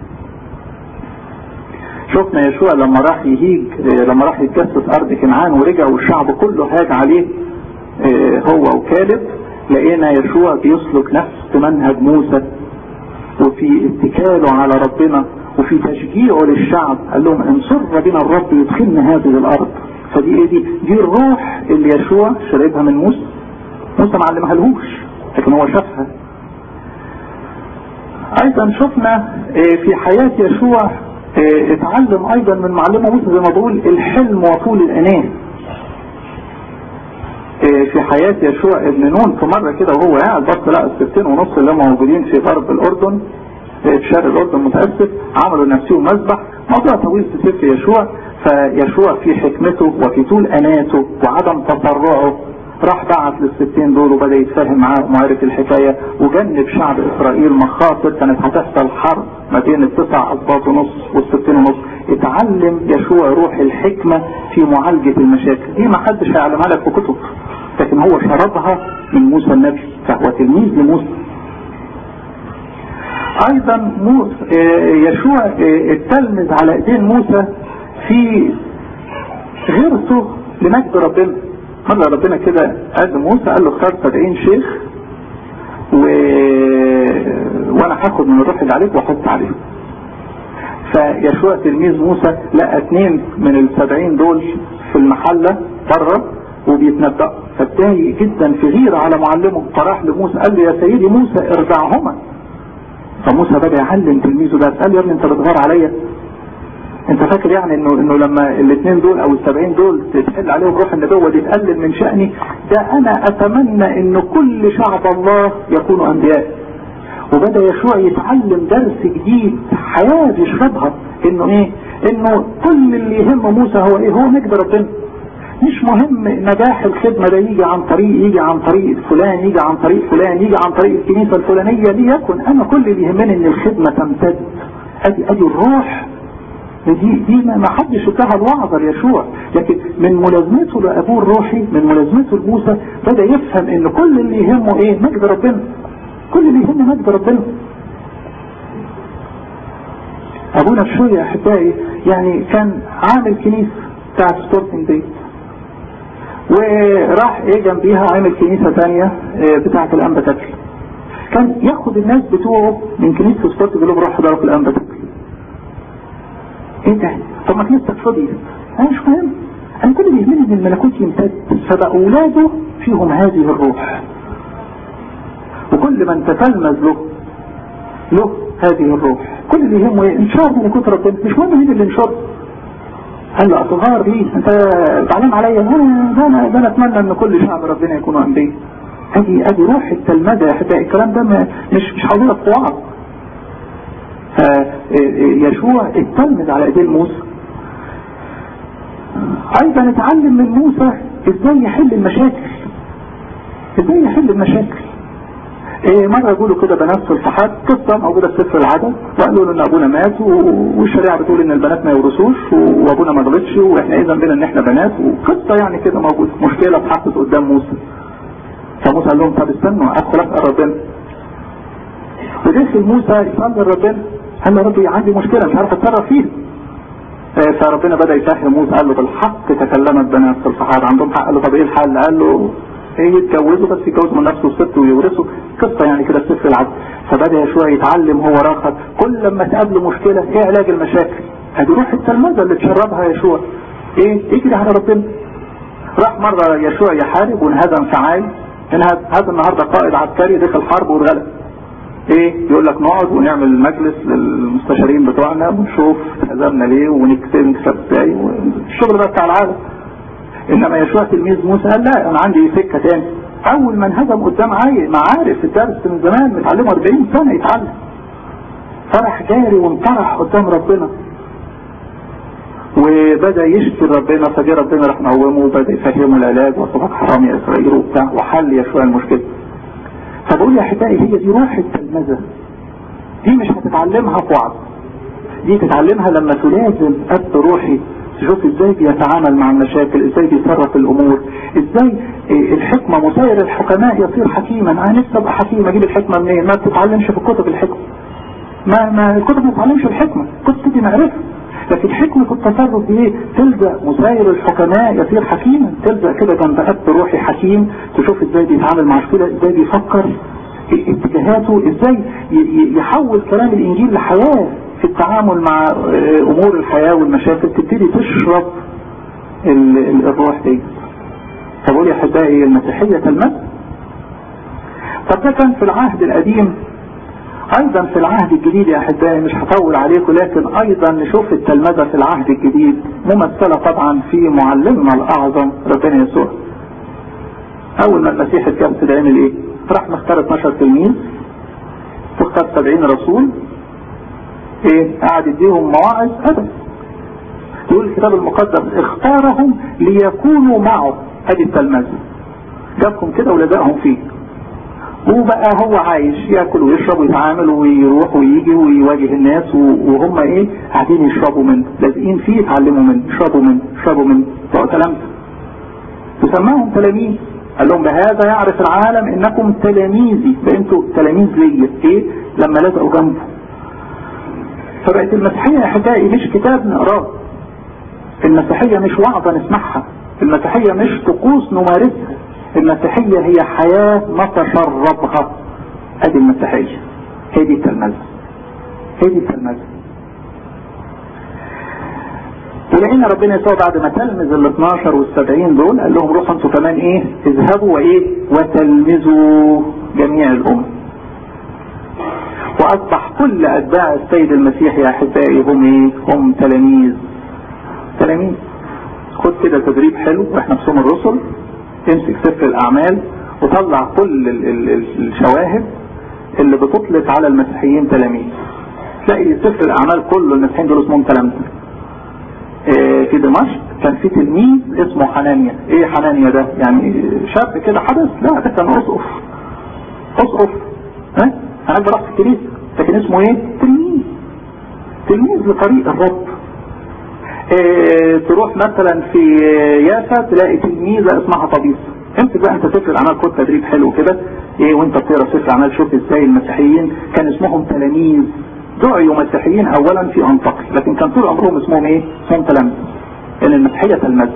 شفنا يشوع لما راح يهيج لما راح يتجسس ارض كنعان ورجع والشعب كله هاج عليه هو وكالب لقينا يشوع بيسلك نفس منهج موسى وفي اتكاله على ربنا وفي تشجيعه للشعب قال لهم ان سر بنا الرب يدخلنا هذه الارض فدي ايه دي دي الروح اللي يشوع شربها من موسى موسى ما علمها لهوش لكن هو شافها ايضا شفنا في حياة يشوع اتعلم ايضا من معلمه موسى زي ما بقول الحلم وطول الاناه في حياة يشوع ابن نون في مرة كده وهو قاعد بص لقى الستين ونص اللي هم موجودين في غرب الاردن في شرق الاردن متأسف عملوا نفسهم مذبح موضوع طويل في سفر يشوع فيشوع في حكمته وفي طول اناته وعدم تسرعه راح بعت للستين دول وبدا يتفاهم معاهم وعرف الحكايه وجنب شعب اسرائيل مخاطر كانت هتحصل حرب ما بين التسع اسباط ونص والستين ونص اتعلم يشوع روح الحكمه في معالجه المشاكل دي ما حدش هيعلمها لك في كتب لكن هو شربها من موسى النبي فهو تلميذ لموسى ايضا موسى يشوع التلمذ على ايدين موسى في غيرته لمجد ربنا مرة ربنا كده قال موسى قال له اختار 70 شيخ و... وانا هاخد من الروح اللي عليك واحط عليهم فيشوع تلميذ موسى لقى اثنين من السبعين دول في المحلة بره وبيتنبأوا فاتضايق جدا في غيرة على معلمه فراح لموسى قال له يا سيدي موسى ارجعهما فموسى بدا يعلم تلميذه ده قال له يا ابني انت بتغار عليا انت فاكر يعني انه انه لما الاثنين دول او السبعين دول تتحل عليهم روح النبوة دي تقلل من شأني ده انا اتمنى ان كل شعب الله يكونوا انبياء وبدأ يشوع يتعلم درس جديد حياة يشربها انه ايه انه كل اللي يهم موسى هو ايه هو مجد ربنا مش مهم نجاح الخدمة ده يجي عن طريق يجي عن طريق فلان يجي عن طريق فلان يجي عن طريق الكنيسة الفلانية ليكن انا كل اللي يهمني ان الخدمة تمتد ادي ادي الروح دي دي ما حدش اداها الوعظة ليشوع لكن من ملازمته لابوه الروحي من ملازمته لموسى بدا يفهم ان كل اللي يهمه ايه مجد ربنا كل اللي يهم مجد ربنا ابونا بشوية يا احبائي يعني كان عامل كنيسة بتاعت سبورتنج دي وراح ايه جنبيها عامل كنيسة تانية بتاعت الانبا تاكل كان ياخد الناس بتوعه من كنيسة سبورتنج دي روح حضروا في الانبا تاكل ايه ده طب ما كنيستك فضيت انا مش مهم انا كل اللي يهمني ان الملكوت يمتد فبقى اولاده فيهم هذه الروح وكل من تتلمذ له له هذه الروح كل اللي يهمه ايه انشار ملكوت ربنا مش مهم مين اللي انشار قال له اصغار ليه انت تعلم عليا انا انا انا اتمنى ان كل شعب ربنا يكونوا انبياء ادي ادي روح التلمذه يا احبائي الكلام ده مش مش هقول لك وعظ فيشوع اتلمذ على ايدين موسى ايضا اتعلم من موسى ازاي يحل المشاكل ازاي يحل المشاكل إيه مرة يقولوا كده بنات صلحات قصة موجودة في سفر العدد وقالوا له ان ابونا مات والشريعة بتقول ان البنات ما يورثوش وابونا ما غلطش واحنا اذا بينا ان احنا بنات وقصة يعني كده موجودة مشكلة اتحطت قدام موسى فموسى قال لهم طب استنوا ادخل اسال ربنا ودخل موسى يصلي لربنا قال له ربي عندي مشكلة مش عارف اتصرف فيها فربنا بدأ يفهم موسى قال له بالحق تكلمت بنات الصحابة عندهم حق قال له طب ايه الحل قال له ايه يتجوزوا بس يتجوزوا من نفسه الست ويورثوا قصة يعني كده سفر العدل فبدأ يشوع يتعلم هو راخد كل لما تقابله مشكلة ايه علاج المشاكل هذه روح التلمذة اللي تشربها يشوع ايه اجري على ربنا راح مرة يشوع يحارب وانهزم في عاي هذا النهاردة قائد عسكري دخل حرب واتغلب ايه يقول لك نقعد ونعمل مجلس للمستشارين بتوعنا ونشوف هزمنا ليه ونكسب نكسب ازاي الشغل ده بتاع العالم انما يشوع تلميذ موسى قال لا انا عندي سكه تاني اول ما انهزم قدام عاي ما عارف الدرس من زمان متعلمه 40 سنه يتعلم فرح جاري وانطرح قدام ربنا وبدا يشكي ربنا فجاء ربنا راح نقومه وبدا يفهمه العلاج وصفات حرام يا اسرائيل وبتاع وحل يشوع المشكله فبقول يا احبائي هي دي روح التلمذة دي مش هتتعلمها في وعظ دي تتعلمها لما تلازم اب روحي تشوف ازاي بيتعامل مع المشاكل ازاي بيتصرف الامور ازاي الحكمة مسير الحكماء يصير حكيما انا نفسي ابقى حكيم اجيب الحكمة منين ما بتتعلمش في كتب الحكمة ما ما الكتب ما بتتعلمش الحكمة الكتب دي معرفة لكن حكمة التصرف دي ايه تلزق مسير الحكماء يصير حكيما تلزق كده جنب اب روحي حكيم تشوف ازاي بيتعامل مع مشكلة ازاي بيفكر اتجاهاته ازاي يحول كلام الانجيل لحياة في التعامل مع امور الحياة والمشاكل تبتدي تشرب الروح دي فبقول يا احبائي المسيحية تلمس طب ده كان في العهد القديم ايضا في العهد الجديد يا احبائي مش هطول عليكم لكن ايضا نشوف التلمذة في العهد الجديد ممثلة طبعا في معلمنا الاعظم ربنا يسوع اول ما المسيح اتجسد عمل ايه راح مختار 12 تلميذ واختار 70 رسول ايه قعد يديهم مواعظ ابدا يقول الكتاب المقدس اختارهم ليكونوا معه ادي التلمذة جابكم كده ولزقهم فيه وبقى هو عايش ياكل ويشرب ويتعامل ويروح ويجي ويواجه الناس وهم ايه قاعدين يشربوا منه لازقين فيه يتعلموا منه يشربوا منه يشربوا منه بقوا تلامذة وسماهم تلاميذ قال لهم بهذا يعرف العالم انكم تلاميذي فانتوا تلاميذ ليا ايه لما لزقوا جنبه فبقت المسيحية يا احبائي مش كتاب نقراه المسيحية مش وعظة نسمعها المسيحية مش طقوس نمارسها المسيحية هي حياة نتشربها ادي المسيحية هي دي التلمذة هي دي التلمذة ولقينا ربنا يسوع بعد ما تلمذ ال 12 وال 70 دول قال لهم روحوا انتوا كمان ايه اذهبوا وايه وتلمذوا جميع الامم واصبح كل اتباع السيد المسيح يا احبائي هم ايه هم تلاميذ تلاميذ خد كده تدريب حلو واحنا في صوم الرسل امسك سفر الاعمال وطلع كل ال ال ال الشواهد اللي بتطلق على المسيحيين تلاميذ تلاقي سفر الاعمال كله المسيحيين دول اسمهم تلامذه إيه في دمشق كان في تلميذ اسمه حنانيا ايه حنانيا ده يعني شاب كده حدث لا ده كان اسقف اسقف ها قاعد براس الكنيسه لكن اسمه ايه تلميذ تلميذ لطريق الرب إيه تروح مثلا في يافا تلاقي تلميذة اسمها طبيس امسك بقى انت سفر الاعمال خد تدريب حلو كده ايه وانت بتقرا سفر الاعمال شوف ازاي المسيحيين كان اسمهم تلاميذ دعيوا مسيحيين اولا في انطاكيا لكن كان طول عمرهم اسمهم ايه اسمهم تلامذة لان المسيحية تلمذة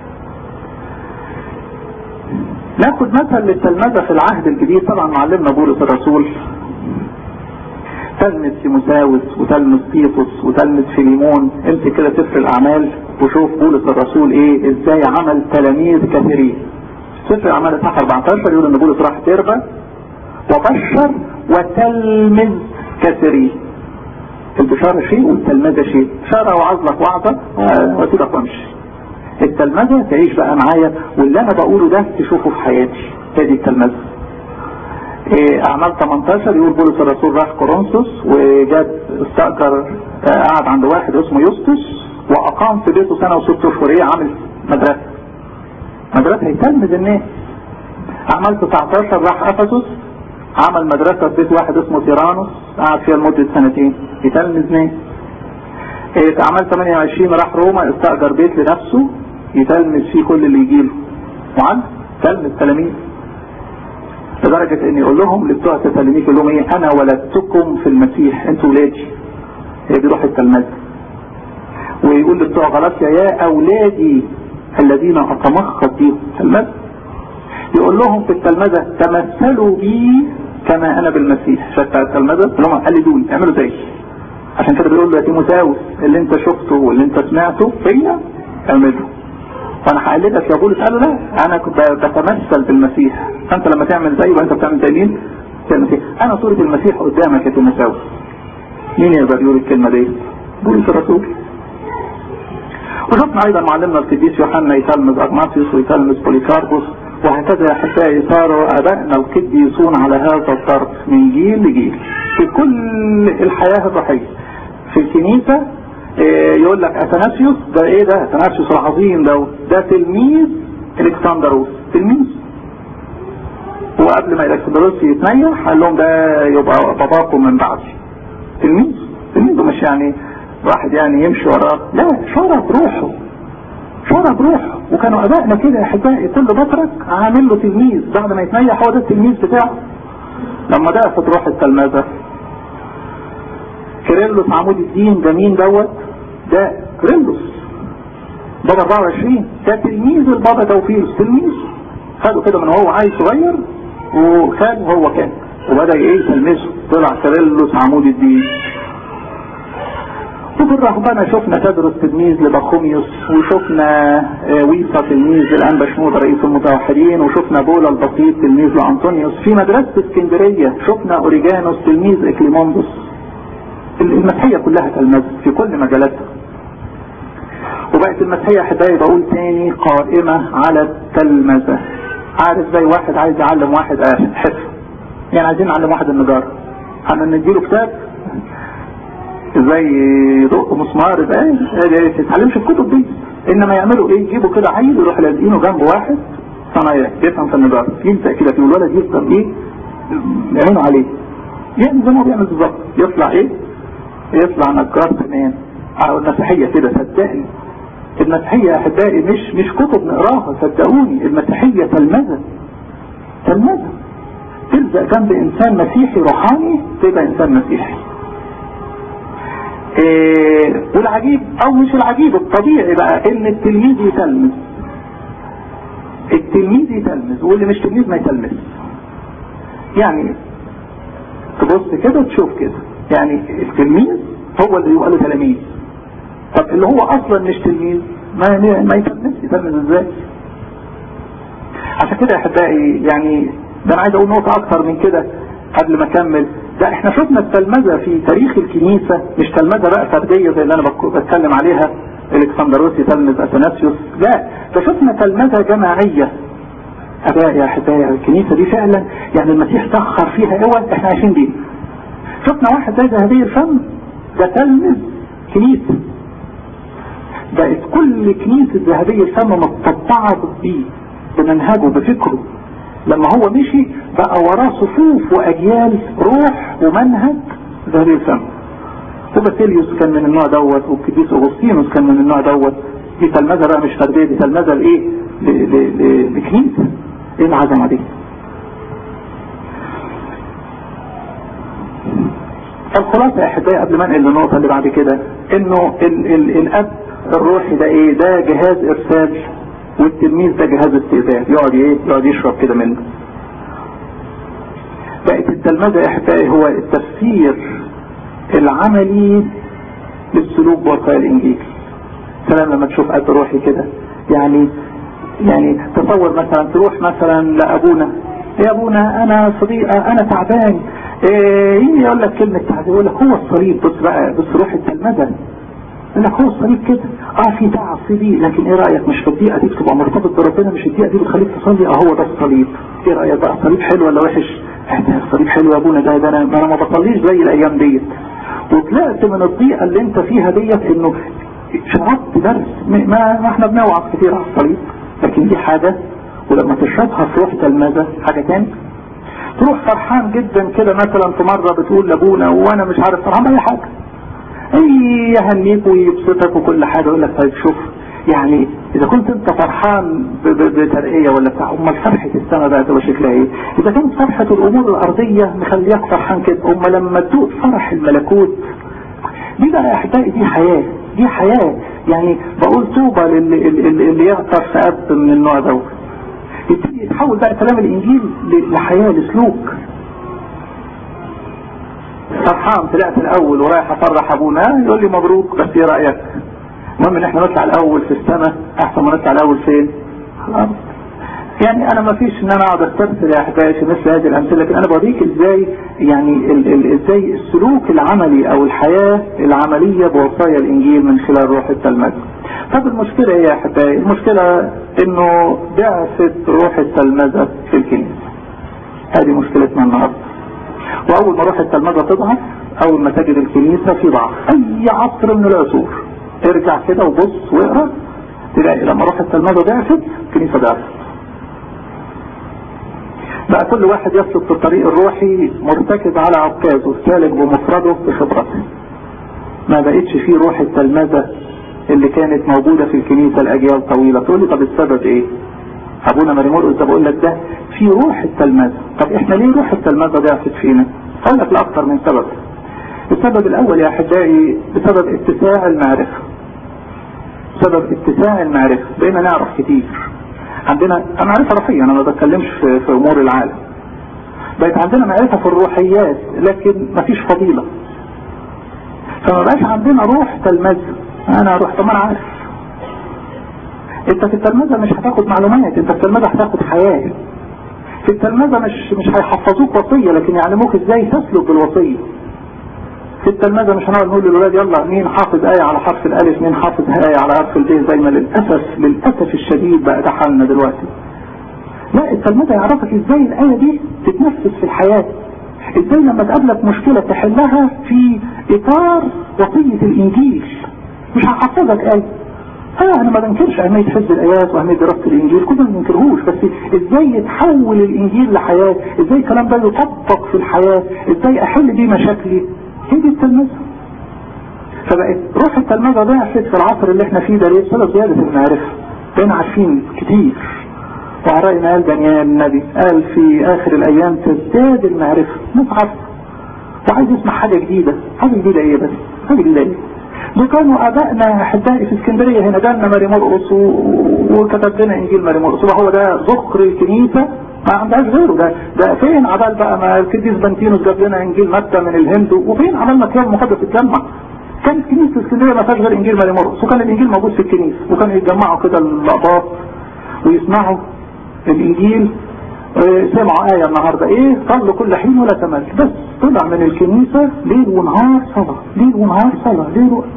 ناخد مثل للتلمذة في العهد الجديد طبعا معلمنا بولس الرسول تلمذ تيموساوس وتلمذ تيتوس وتلمذ فيليمون امسك كده سفر الاعمال وشوف بولس الرسول ايه ازاي عمل تلاميذ كثيرين سفر الاعمال اصحاح 14 يقول ان بولس راح تربة وبشر وتلمذ كثيرين البشارة شيء والتلمذة شيء بشارة وعظ لك وعظة وسيبك وامشي التلمذة تعيش بقى معايا واللي انا بقوله ده تشوفه في حياتي هذه التلمذة اعمال 18 يقول بولس الرسول راح كورنثوس وجاب استأجر قعد عند واحد اسمه يوستس واقام في بيته سنة وست اشهر ايه عامل مدرسة مدرسة يتلمذ الناس اعمال 19 راح افسس عمل مدرسة في بيت واحد اسمه تيرانوس قعد فيها لمدة سنتين يتلمذ ناس في اعمال 28 راح روما استأجر بيت لنفسه يتلمذ فيه كل اللي يجيله وعن تلمذ تلاميذ لدرجة ان يقول لهم لبتوع تسالونيك يقول لهم ايه انا ولدتكم في المسيح انتوا ولادي هي دي روح التلمذة ويقول لبتوع غلطيا يا اولادي الذين اتمخض بيهم تلمذة يقول لهم في التلمذة تمثلوا بي كما انا بالمسيح شكا التلمذة اللي هم قلدوني اعملوا زي عشان كده بيقول له يا تيموساوس اللي انت شفته واللي انت سمعته فيا اعمله فانا هقلدك يا بولس قال له لا انا كنت بتمثل بالمسيح فانت لما تعمل زيه وانت بتعمل زي مين المسيح انا صورة المسيح قدامك يا تيموساوس مين يقدر يقول الكلمة دي بولس الرسول وشفنا ايضا معلمنا القديس يوحنا يتلمذ اغناطيوس ويتلمذ بوليكاربوس وهكذا يا احبائي صاروا ابائنا القديسون على هذا الضرب من جيل لجيل في كل الحياة الروحية في الكنيسة يقول لك اثناسيوس ده ايه ده اثناسيوس العظيم ده ده تلميذ الكسندروس تلميذ وقبل ما الكسندروس يتنيح قال لهم ده يبقى باباكم من بعدي تلميذ تلميذه مش يعني واحد يعني يمشي وراه لا شرب روحه شرب روحه وكانوا ابائنا كده يا احبائي كل بطرك عامل له تلميذ بعد ما يتنيح هو ده التلميذ بتاعه لما ضعفت روح التلمذه كيرلس عمود الدين ده مين دوت ده كيرلس بابا 24 ده تلميذ البابا توفيق تلميذ خده كده من هو عايز صغير وخد هو كان وبدا ايه يتلمذه طلع كيرلس عمود الدين وفي الرهبنة شفنا تدرس تلميذ لبخوميوس وشفنا ويصا تلميذ للأنبا شنود رئيس المتوحدين وشفنا بولا البسيط تلميذ لأنطونيوس في مدرسة اسكندرية شفنا أوريجانوس تلميذ إكليموندوس المسيحية كلها تلمذ في كل مجالاتها وبقت المسيحية حبايبي بقول تاني قائمة على التلمذة عارف زي واحد عايز يعلم واحد حرفة يعني عايزين نعلم واحد النجارة احنا نديله كتاب ازاي يدق مسمار ازاي ما تتعلمش الكتب دي انما يعملوا ايه يجيبوا كده عيل يروح لازقينه جنب واحد صنايعي يفهم في النجارة يلزق كده في الولد يفضل ايه يعينوا عليه يعني زي ما بيعمل بالظبط يطلع ايه يطلع نجار تمام على المسيحية كده صدقني المسيحية يا احبائي مش مش كتب نقراها صدقوني المسيحية تلمذة تلمذة تلزق جنب انسان مسيحي روحاني تبقى انسان مسيحي إيه والعجيب او مش العجيب الطبيعي بقى ان التلميذ يتلمذ التلميذ يتلمذ واللي مش تلميذ ما يتلمذ يعني تبص كده تشوف كده يعني التلميذ هو اللي يبقى له تلاميذ طب اللي هو اصلا مش تلميذ ما ما يتلمذ يتلمذ ازاي عشان كده يا احبائي يعني ده انا عايز اقول نقطة اكتر من كده قبل ما اكمل ده احنا شفنا التلمذة في تاريخ الكنيسة مش تلمذة بقى فردية زي اللي انا بتكلم عليها الكسندروس يتلمذ اثناسيوس لا ده شفنا تلمذة جماعية اباء يا احبائي الكنيسة دي فعلا يعني المسيح سخر فيها اول احنا عايشين دي شفنا واحد زي ذهبي الفم ده تلمذ كنيسة بقت كل كنيسة ذهبي الفم متطبعة بيه بمنهجه بفكره لما هو مشي بقى وراه صفوف واجيال روح ومنهج ذهبي الفم وباسيليوس كان من النوع دوت والقديس اغسطينوس كان من النوع دوت دي تلمذه بقى مش فرديه دي تلمذه لايه؟ لكنيسه ايه العظمه دي؟ الخلاصة يا احبائي قبل ما انقل للنقطة اللي بعد كده انه ال ال الاب الروحي ده ايه ده جهاز ارسال والتلميذ ده جهاز استئذان يقعد ايه يقعد يشرب كده منه بقت التلمذة يا احبائي هو التفسير العملي للسلوك بوصايا الانجيل سلام لما تشوف اب روحي كده يعني يعني تصور مثلا تروح مثلا لابونا يا ابونا انا صديقة انا تعبان ايه يقول لك كلمة تعبان يقول لك هو الصليب بص بقى بص روح التلمذة يقول لك هو الصليب كده اه في تعب في ضيق لكن ايه رايك مش في الضيقه دي بتبقى مرتبط بربنا مش الضيقه دي بتخليك تصلي اه هو ده الصليب ايه رايك بقى الصليب حلو ولا وحش؟ احنا الصليب حلو يا ابونا ده, ده انا انا ما بصليش زي الايام ديت وطلعت من الضيقه اللي انت فيها ديت انه شربت درس ما, ما احنا بنوعظ كتير على الصليب لكن دي حاجه ولما تشربها في روح تلمذه حاجه تاني تروح فرحان جدا كده مثلا في مره بتقول لابونا وانا مش عارف فرحان باي حاجه يهنيك ويبسطك وكل حاجة يقول لك طيب شوف يعني اذا كنت انت فرحان بترقية ولا بتاع امال فرحة السنة بقى تبقى شكلها ايه اذا كانت فرحة الامور الارضية مخليك فرحان كده اما لما تدوق فرح الملكوت دي بقى يا احبائي دي حياة دي حياة يعني بقول طوبى للي, اللي يغتر في اب من النوع دوت يبتدي يتحول بقى كلام الانجيل لحياة لسلوك فرحان طلعت الاول ورايح افرح ابونا يقول لي مبروك بس ايه رايك المهم ان احنا نطلع الاول في السماء احسن ما نطلع الاول فين الارض يعني انا ما فيش ان انا اقعد استرسل يا احبائي في مثل هذه الامثله لكن انا بوريك ازاي يعني ال ال ازاي السلوك العملي او الحياه العمليه بوصايا الانجيل من خلال روح التلمذه. طب المشكله ايه يا احبائي؟ المشكله انه ضعفت روح التلمذه في الكنيسه. هذه مشكلتنا النهارده. واول ما روح التلمذة تضعف اول ما تجد الكنيسة في ضعف اي عصر من العصور ارجع كده وبص واقرا تلاقي لما روح التلمذة ضعفت الكنيسة ضعفت بقى كل واحد يسلك في الطريق الروحي مرتكز على عكازه سالك بمفرده بخبرته ما بقتش فيه روح التلمذة اللي كانت موجودة في الكنيسة الأجيال طويلة تقول لي طب السبب إيه؟ ابونا مريمور ده بقول لك ده في روح التلمذة طب احنا ليه روح التلمذة ضعفت فينا اقول لك لاكثر من سبب السبب الاول يا احبائي بسبب اتساع المعرفة سبب اتساع المعرفة بقينا نعرف كتير عندنا معرفة روحية انا ما بتكلمش في, في امور العالم بقت عندنا معرفة في الروحيات لكن مفيش فضيلة فما بقاش عندنا روح تلمذة انا روح طب انا عارف انت في التلمذة مش هتاخد معلومات انت في التلمذة هتاخد حياة في التلمذة مش مش هيحفظوك وصية لكن يعلموك ازاي تسلك بالوصية في التلمذة مش هنقعد نقول للولاد يلا مين حافظ آية على حرف الألف مين حافظ آية على حرف الب زي ما للأسف للأسف الشديد بقى ده حالنا دلوقتي لا التلمذة يعرفك ازاي الآية دي تتنفذ في الحياة ازاي لما تقابلك مشكلة تحلها في اطار وصية الانجيل مش هحفظك ايه اه انا ما بنكرش اهمية حفظ الايات واهمية دراسة الانجيل كلنا ما بننكرهوش بس ازاي يتحول الانجيل لحياة ازاي الكلام ده يطبق في الحياة ازاي احل بيه مشاكلي هي دي التلمذة فبقت روح التلمذة ضعفت في العصر اللي احنا فيه ده ليه بسبب زيادة المعرفة بقينا عارفين كتير وعرائنا قال دانيال النبي قال في اخر الايام تزداد المعرفة متعرف وعايز يسمع حاجة جديدة حاجة جديدة ايه بس حاجة جديدة ايه دول كانوا ابائنا احبائي في اسكندرية هنا جالنا ماري مرقص وكتب لنا انجيل ماري مرقص هو ده ذكر الكنيسة ما عندهاش غيره ده ده فين عبال بقى ما القديس بنتينوس جاب لنا انجيل متى من الهند وفين عمل ما كان المقدس اتجمع كانت كنيسة اسكندرية ما فيهاش غير انجيل ماري مرقص وكان الانجيل موجود في الكنيسة وكانوا يتجمعوا كده الاباط ويسمعوا الانجيل سمعوا آية النهاردة ايه صلوا كل حين ولا تمل بس طلع من الكنيسة ليل ونهار صلاة ليل ونهار صلاة ليل و...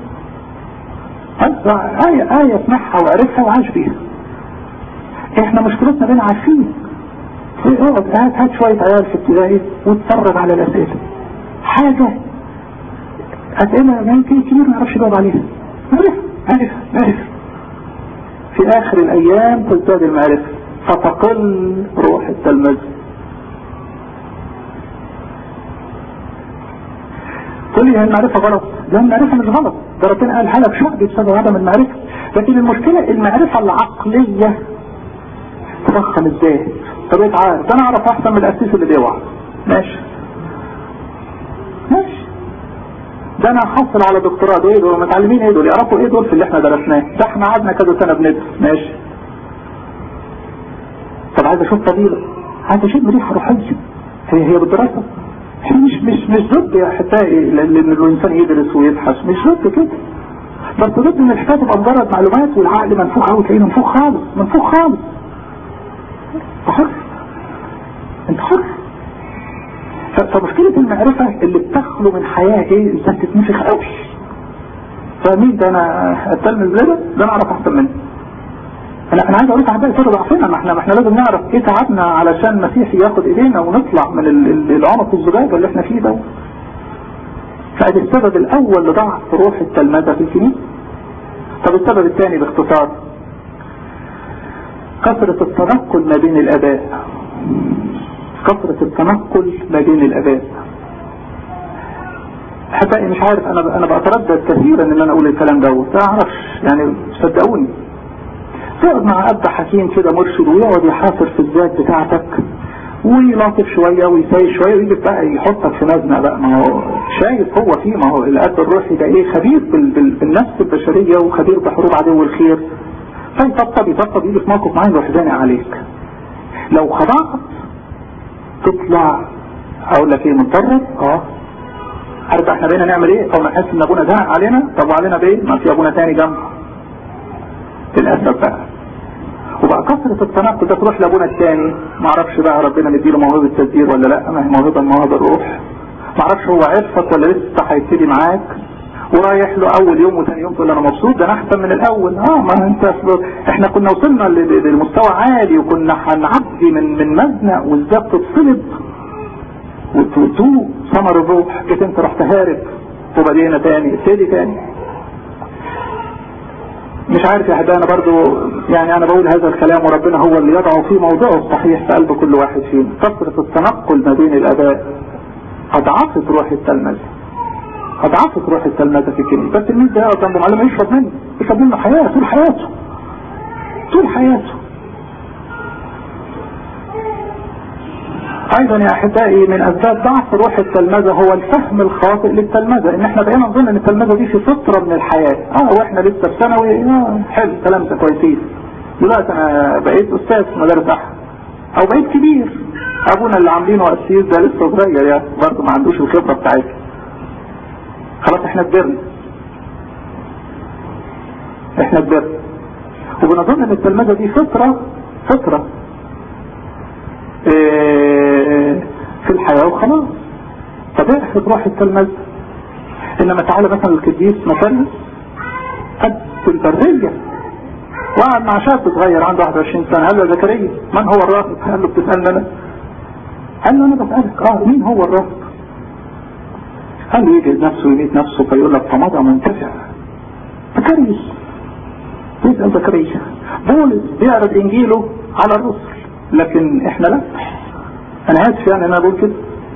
آية آية سمعها وعرفها وعاش بيها احنا مشكلتنا بين عارفين اقعد هات هات شوية عيال في ابتدائي واتفرج على الاسئلة حاجة اسئلة يمكن كتير ما يعرفش يجاوب عليها عرف عرف عرف في اخر الايام تزداد المعرفة فتقل روح التلمذة تقول لي المعرفة غلط لا المعرفة مش غلط ده ربنا قال هلك شعب بسبب عدم المعرفة لكن المشكلة المعرفة العقلية تفخم الذات طب ايه عارف ده انا اعرف احسن من الاسيس اللي بيوعى ماشي ماشي ده انا حصل على دكتوراه دول دول متعلمين ايه دول يعرفوا ايه دول في اللي احنا درسناه ده احنا قعدنا كذا سنة بندرس ماشي طب عايز اشوف فضيلة عايز اشوف مريحة روحية هي هي بالدراسة هي مش مش مش ضد يا احبائي ان الانسان يدرس ويبحث مش ضد كده بس ضد ان الحكايه تبقى مجرد معلومات والعقل منفوخ قوي تلاقيه منفوخ خالص منفوخ خالص انت حر انت حر فمشكلة المعرفة اللي بتخلو من حياة ايه انت تتنفخ قوي فمين ده انا اتلمذ لده ده انا اعرف احسن منه انا انا عايز اقول لك احبائي سر ضعفنا ما احنا ما احنا لازم نعرف ايه تعبنا علشان المسيح ياخد ايدينا ونطلع من العنق الزجاجه اللي احنا فيه ده فادي السبب الاول لضعف روح التلمذه في الكنيسه طب السبب الثاني باختصار كثرة التنقل ما بين الاباء كثرة التنقل ما بين الاباء احبائي مش عارف انا انا بتردد كثيرا ان انا اقول الكلام ده ما اعرفش يعني صدقوني تقعد مع اب حكيم كده مرشد ويقعد يحافر في الذات بتاعتك ويلاطف شوية ويساي شوية ويجي بقى يحطك في مزنة بقى ما هو شايف هو فيه ما هو الاب الروحي ده ايه خبير بال بال بالنفس البشرية وخبير بحروب عدو الخير فيطبطب يطبطب يجي في موقف معين يروح زانق عليك لو خضعت تطلع اقول لك ايه متضرر اه عارف احنا بقينا نعمل ايه او نحس ان ابونا زنق علينا طب وعلينا بايه ما في ابونا تاني جنبه للأسف بقى وبقى كثرة التنقل ده تروح لابونا الثاني ما اعرفش بقى ربنا مديله موهبة التدبير ولا لا ما هي موهبة موهبة الروح ما اعرفش هو عرفك ولا لسه هيبتدي معاك ورايح له اول يوم وثاني يوم تقول انا مبسوط ده انا احسن من الاول اه ما انت احنا كنا وصلنا لمستوى عالي وكنا هنعدي من من مزنق والذات تتصلب وتدوق ثمر الروح جيت انت رحت هارب وبدينا تاني ابتدي تاني مش عارف يا احبائي انا برضو يعني انا بقول هذا الكلام وربنا هو اللي يضعه في موضعه الصحيح في قلب كل واحد فينا كثرة التنقل ما بين الاباء اضعفت روح التلمذة اضعفت روح التلمذة في الكنيسة التلميذ ده يقعد جنب معلم يشرب منه يشرب منه حياة طول حياته طول حياته ايضا يا احبائي من اسباب ضعف روح التلمذة هو الفهم الخاطئ للتلمذة ان احنا بقينا نظن ان التلمذة دي في فترة من الحياة اه واحنا لسه في ثانوي اه حلو كلام ده كويسين دلوقتي انا بقيت استاذ في مدارس احد او بقيت كبير ابونا اللي عاملينه اسيس ده لسه صغير يعني برضه ما عندوش الخبرة بتاعتنا خلاص احنا كبرنا احنا كبرنا وبنظن ان التلمذة دي فترة فترة في الحياة وخلاص فبيحفظ روح التلمذة انما تعالى مثلا القديس مثلا قد البرية وقعد مع شاب صغير عنده 21 سنة قال له زكريا من هو الراهب قال له بتسألني انا قال له انا بسألك اه مين هو الرب قال له يجهز نفسه ويميت نفسه فيقول لك فمضى منتفع زكريا يسأل زكريا بولس بيعرض انجيله على الرسل لكن احنا لا انا اسف يعني انا بقول كده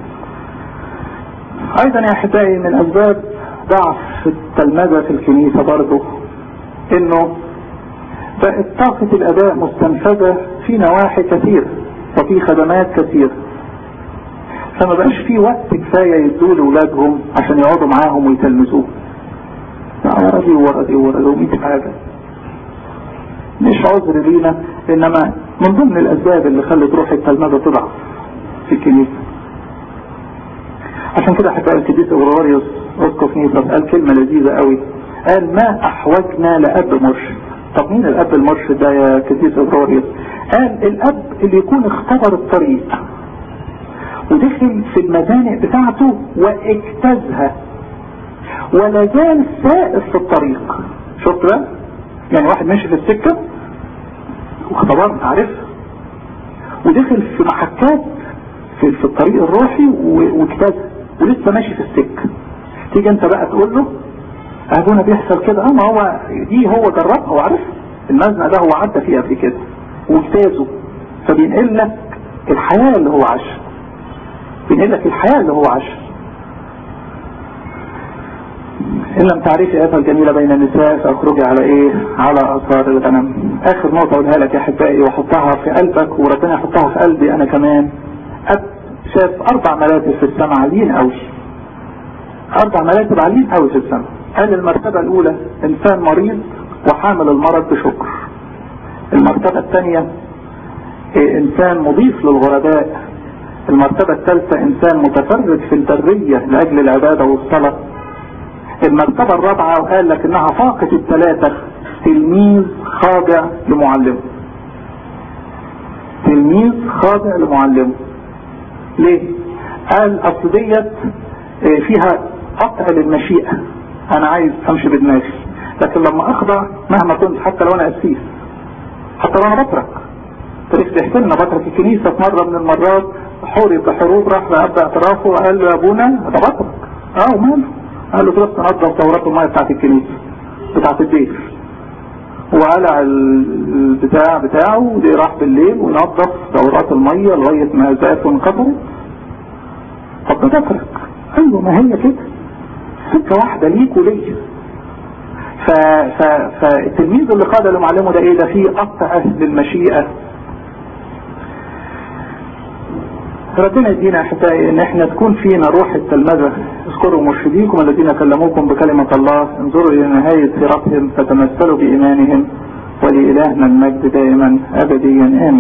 ايضا يا احبائي من اسباب ضعف التلمذة في الكنيسة برضه انه بقت طاقة الاباء مستنفذة في نواحي كثيرة وفي خدمات كثيرة فما بقاش في وقت كفاية يدوا لأولادهم عشان يقعدوا معاهم ويتلمذوه ورا دي ورا دي ورا دي ومية حاجة مش عذر لينا انما من ضمن الاسباب اللي خلت روح التلمذة تضعف في الكنيسة عشان كده حكى القديس اغراريوس اسقف نيسا قال كلمة لذيذة قوي قال ما احوجنا لاب مرشد طب مين الاب المرشد ده يا قديس اغراريوس قال الاب اللي يكون اختبر الطريق ودخل في المزانق بتاعته واجتازها ولا زال سائر في الطريق شفت بقى يعني واحد ماشي في السكة واختبرت عارف ودخل في محكات في, في الطريق الروحي واجتازها ولسه ماشي في السكة تيجي انت بقى تقول له ابونا بيحصل كده اه ما هو دي هو جربها وعرف المزنق ده هو عدى فيه قبل كده واجتازه فبينقل لك الحياة اللي هو عاشها بينقل لك الحياة اللي هو عاشها إن لم تعرفي آياتها الجميلة بين النساء فاخرجي على إيه؟ على آثار الغنم. آخر نقطة أقولها لك يا أحبائي وأحطها في قلبك وربنا يحطها في قلبي أنا كمان. أب شاف أربع مراتب في السماء عاليين أوي. أربع مراتب عاليين أوي في السماء. قال المرتبة الأولى إنسان مريض وحامل المرض بشكر. المرتبة الثانية إيه إنسان مضيف للغرباء. المرتبة الثالثة إنسان متفرد في البرية لأجل العبادة والصلاة. المرتبة الرابعة وقال لك انها فاقت الثلاثة تلميذ خاضع لمعلمه تلميذ خاضع لمعلمه ليه قال اصل ديت فيها قطع للمشيئة انا عايز امشي بدماغي لكن لما اخضع مهما كنت حتى لو انا قسيس حتى لو انا بترك تاريخ بيحكي لنا بترك الكنيسة في مرة من المرات حوري بحروب راح لأب اعترافه وقال له يا ابونا ده بترك اه وماله قال له تروح تنظف دورات المية بتاعت الكنيسة بتاعت الدير وقلع البتاع بتاعه ودي راح بالليل ونظف دورات المية لغاية ما زات وانقطرت طب ده تترك ايوه ما هي كده سكة واحدة ليك وليا ف... ف... فالتلميذ اللي قال لمعلمه ده ايه ده فيه قطع للمشيئة ربنا يدينا احبائي ان احنا تكون فينا روح التلمذة اذكروا مرشديكم الذين كلموكم بكلمة الله انظروا الى نهاية سيرتهم فتمثلوا بايمانهم ولإلهنا المجد دائما ابديا امين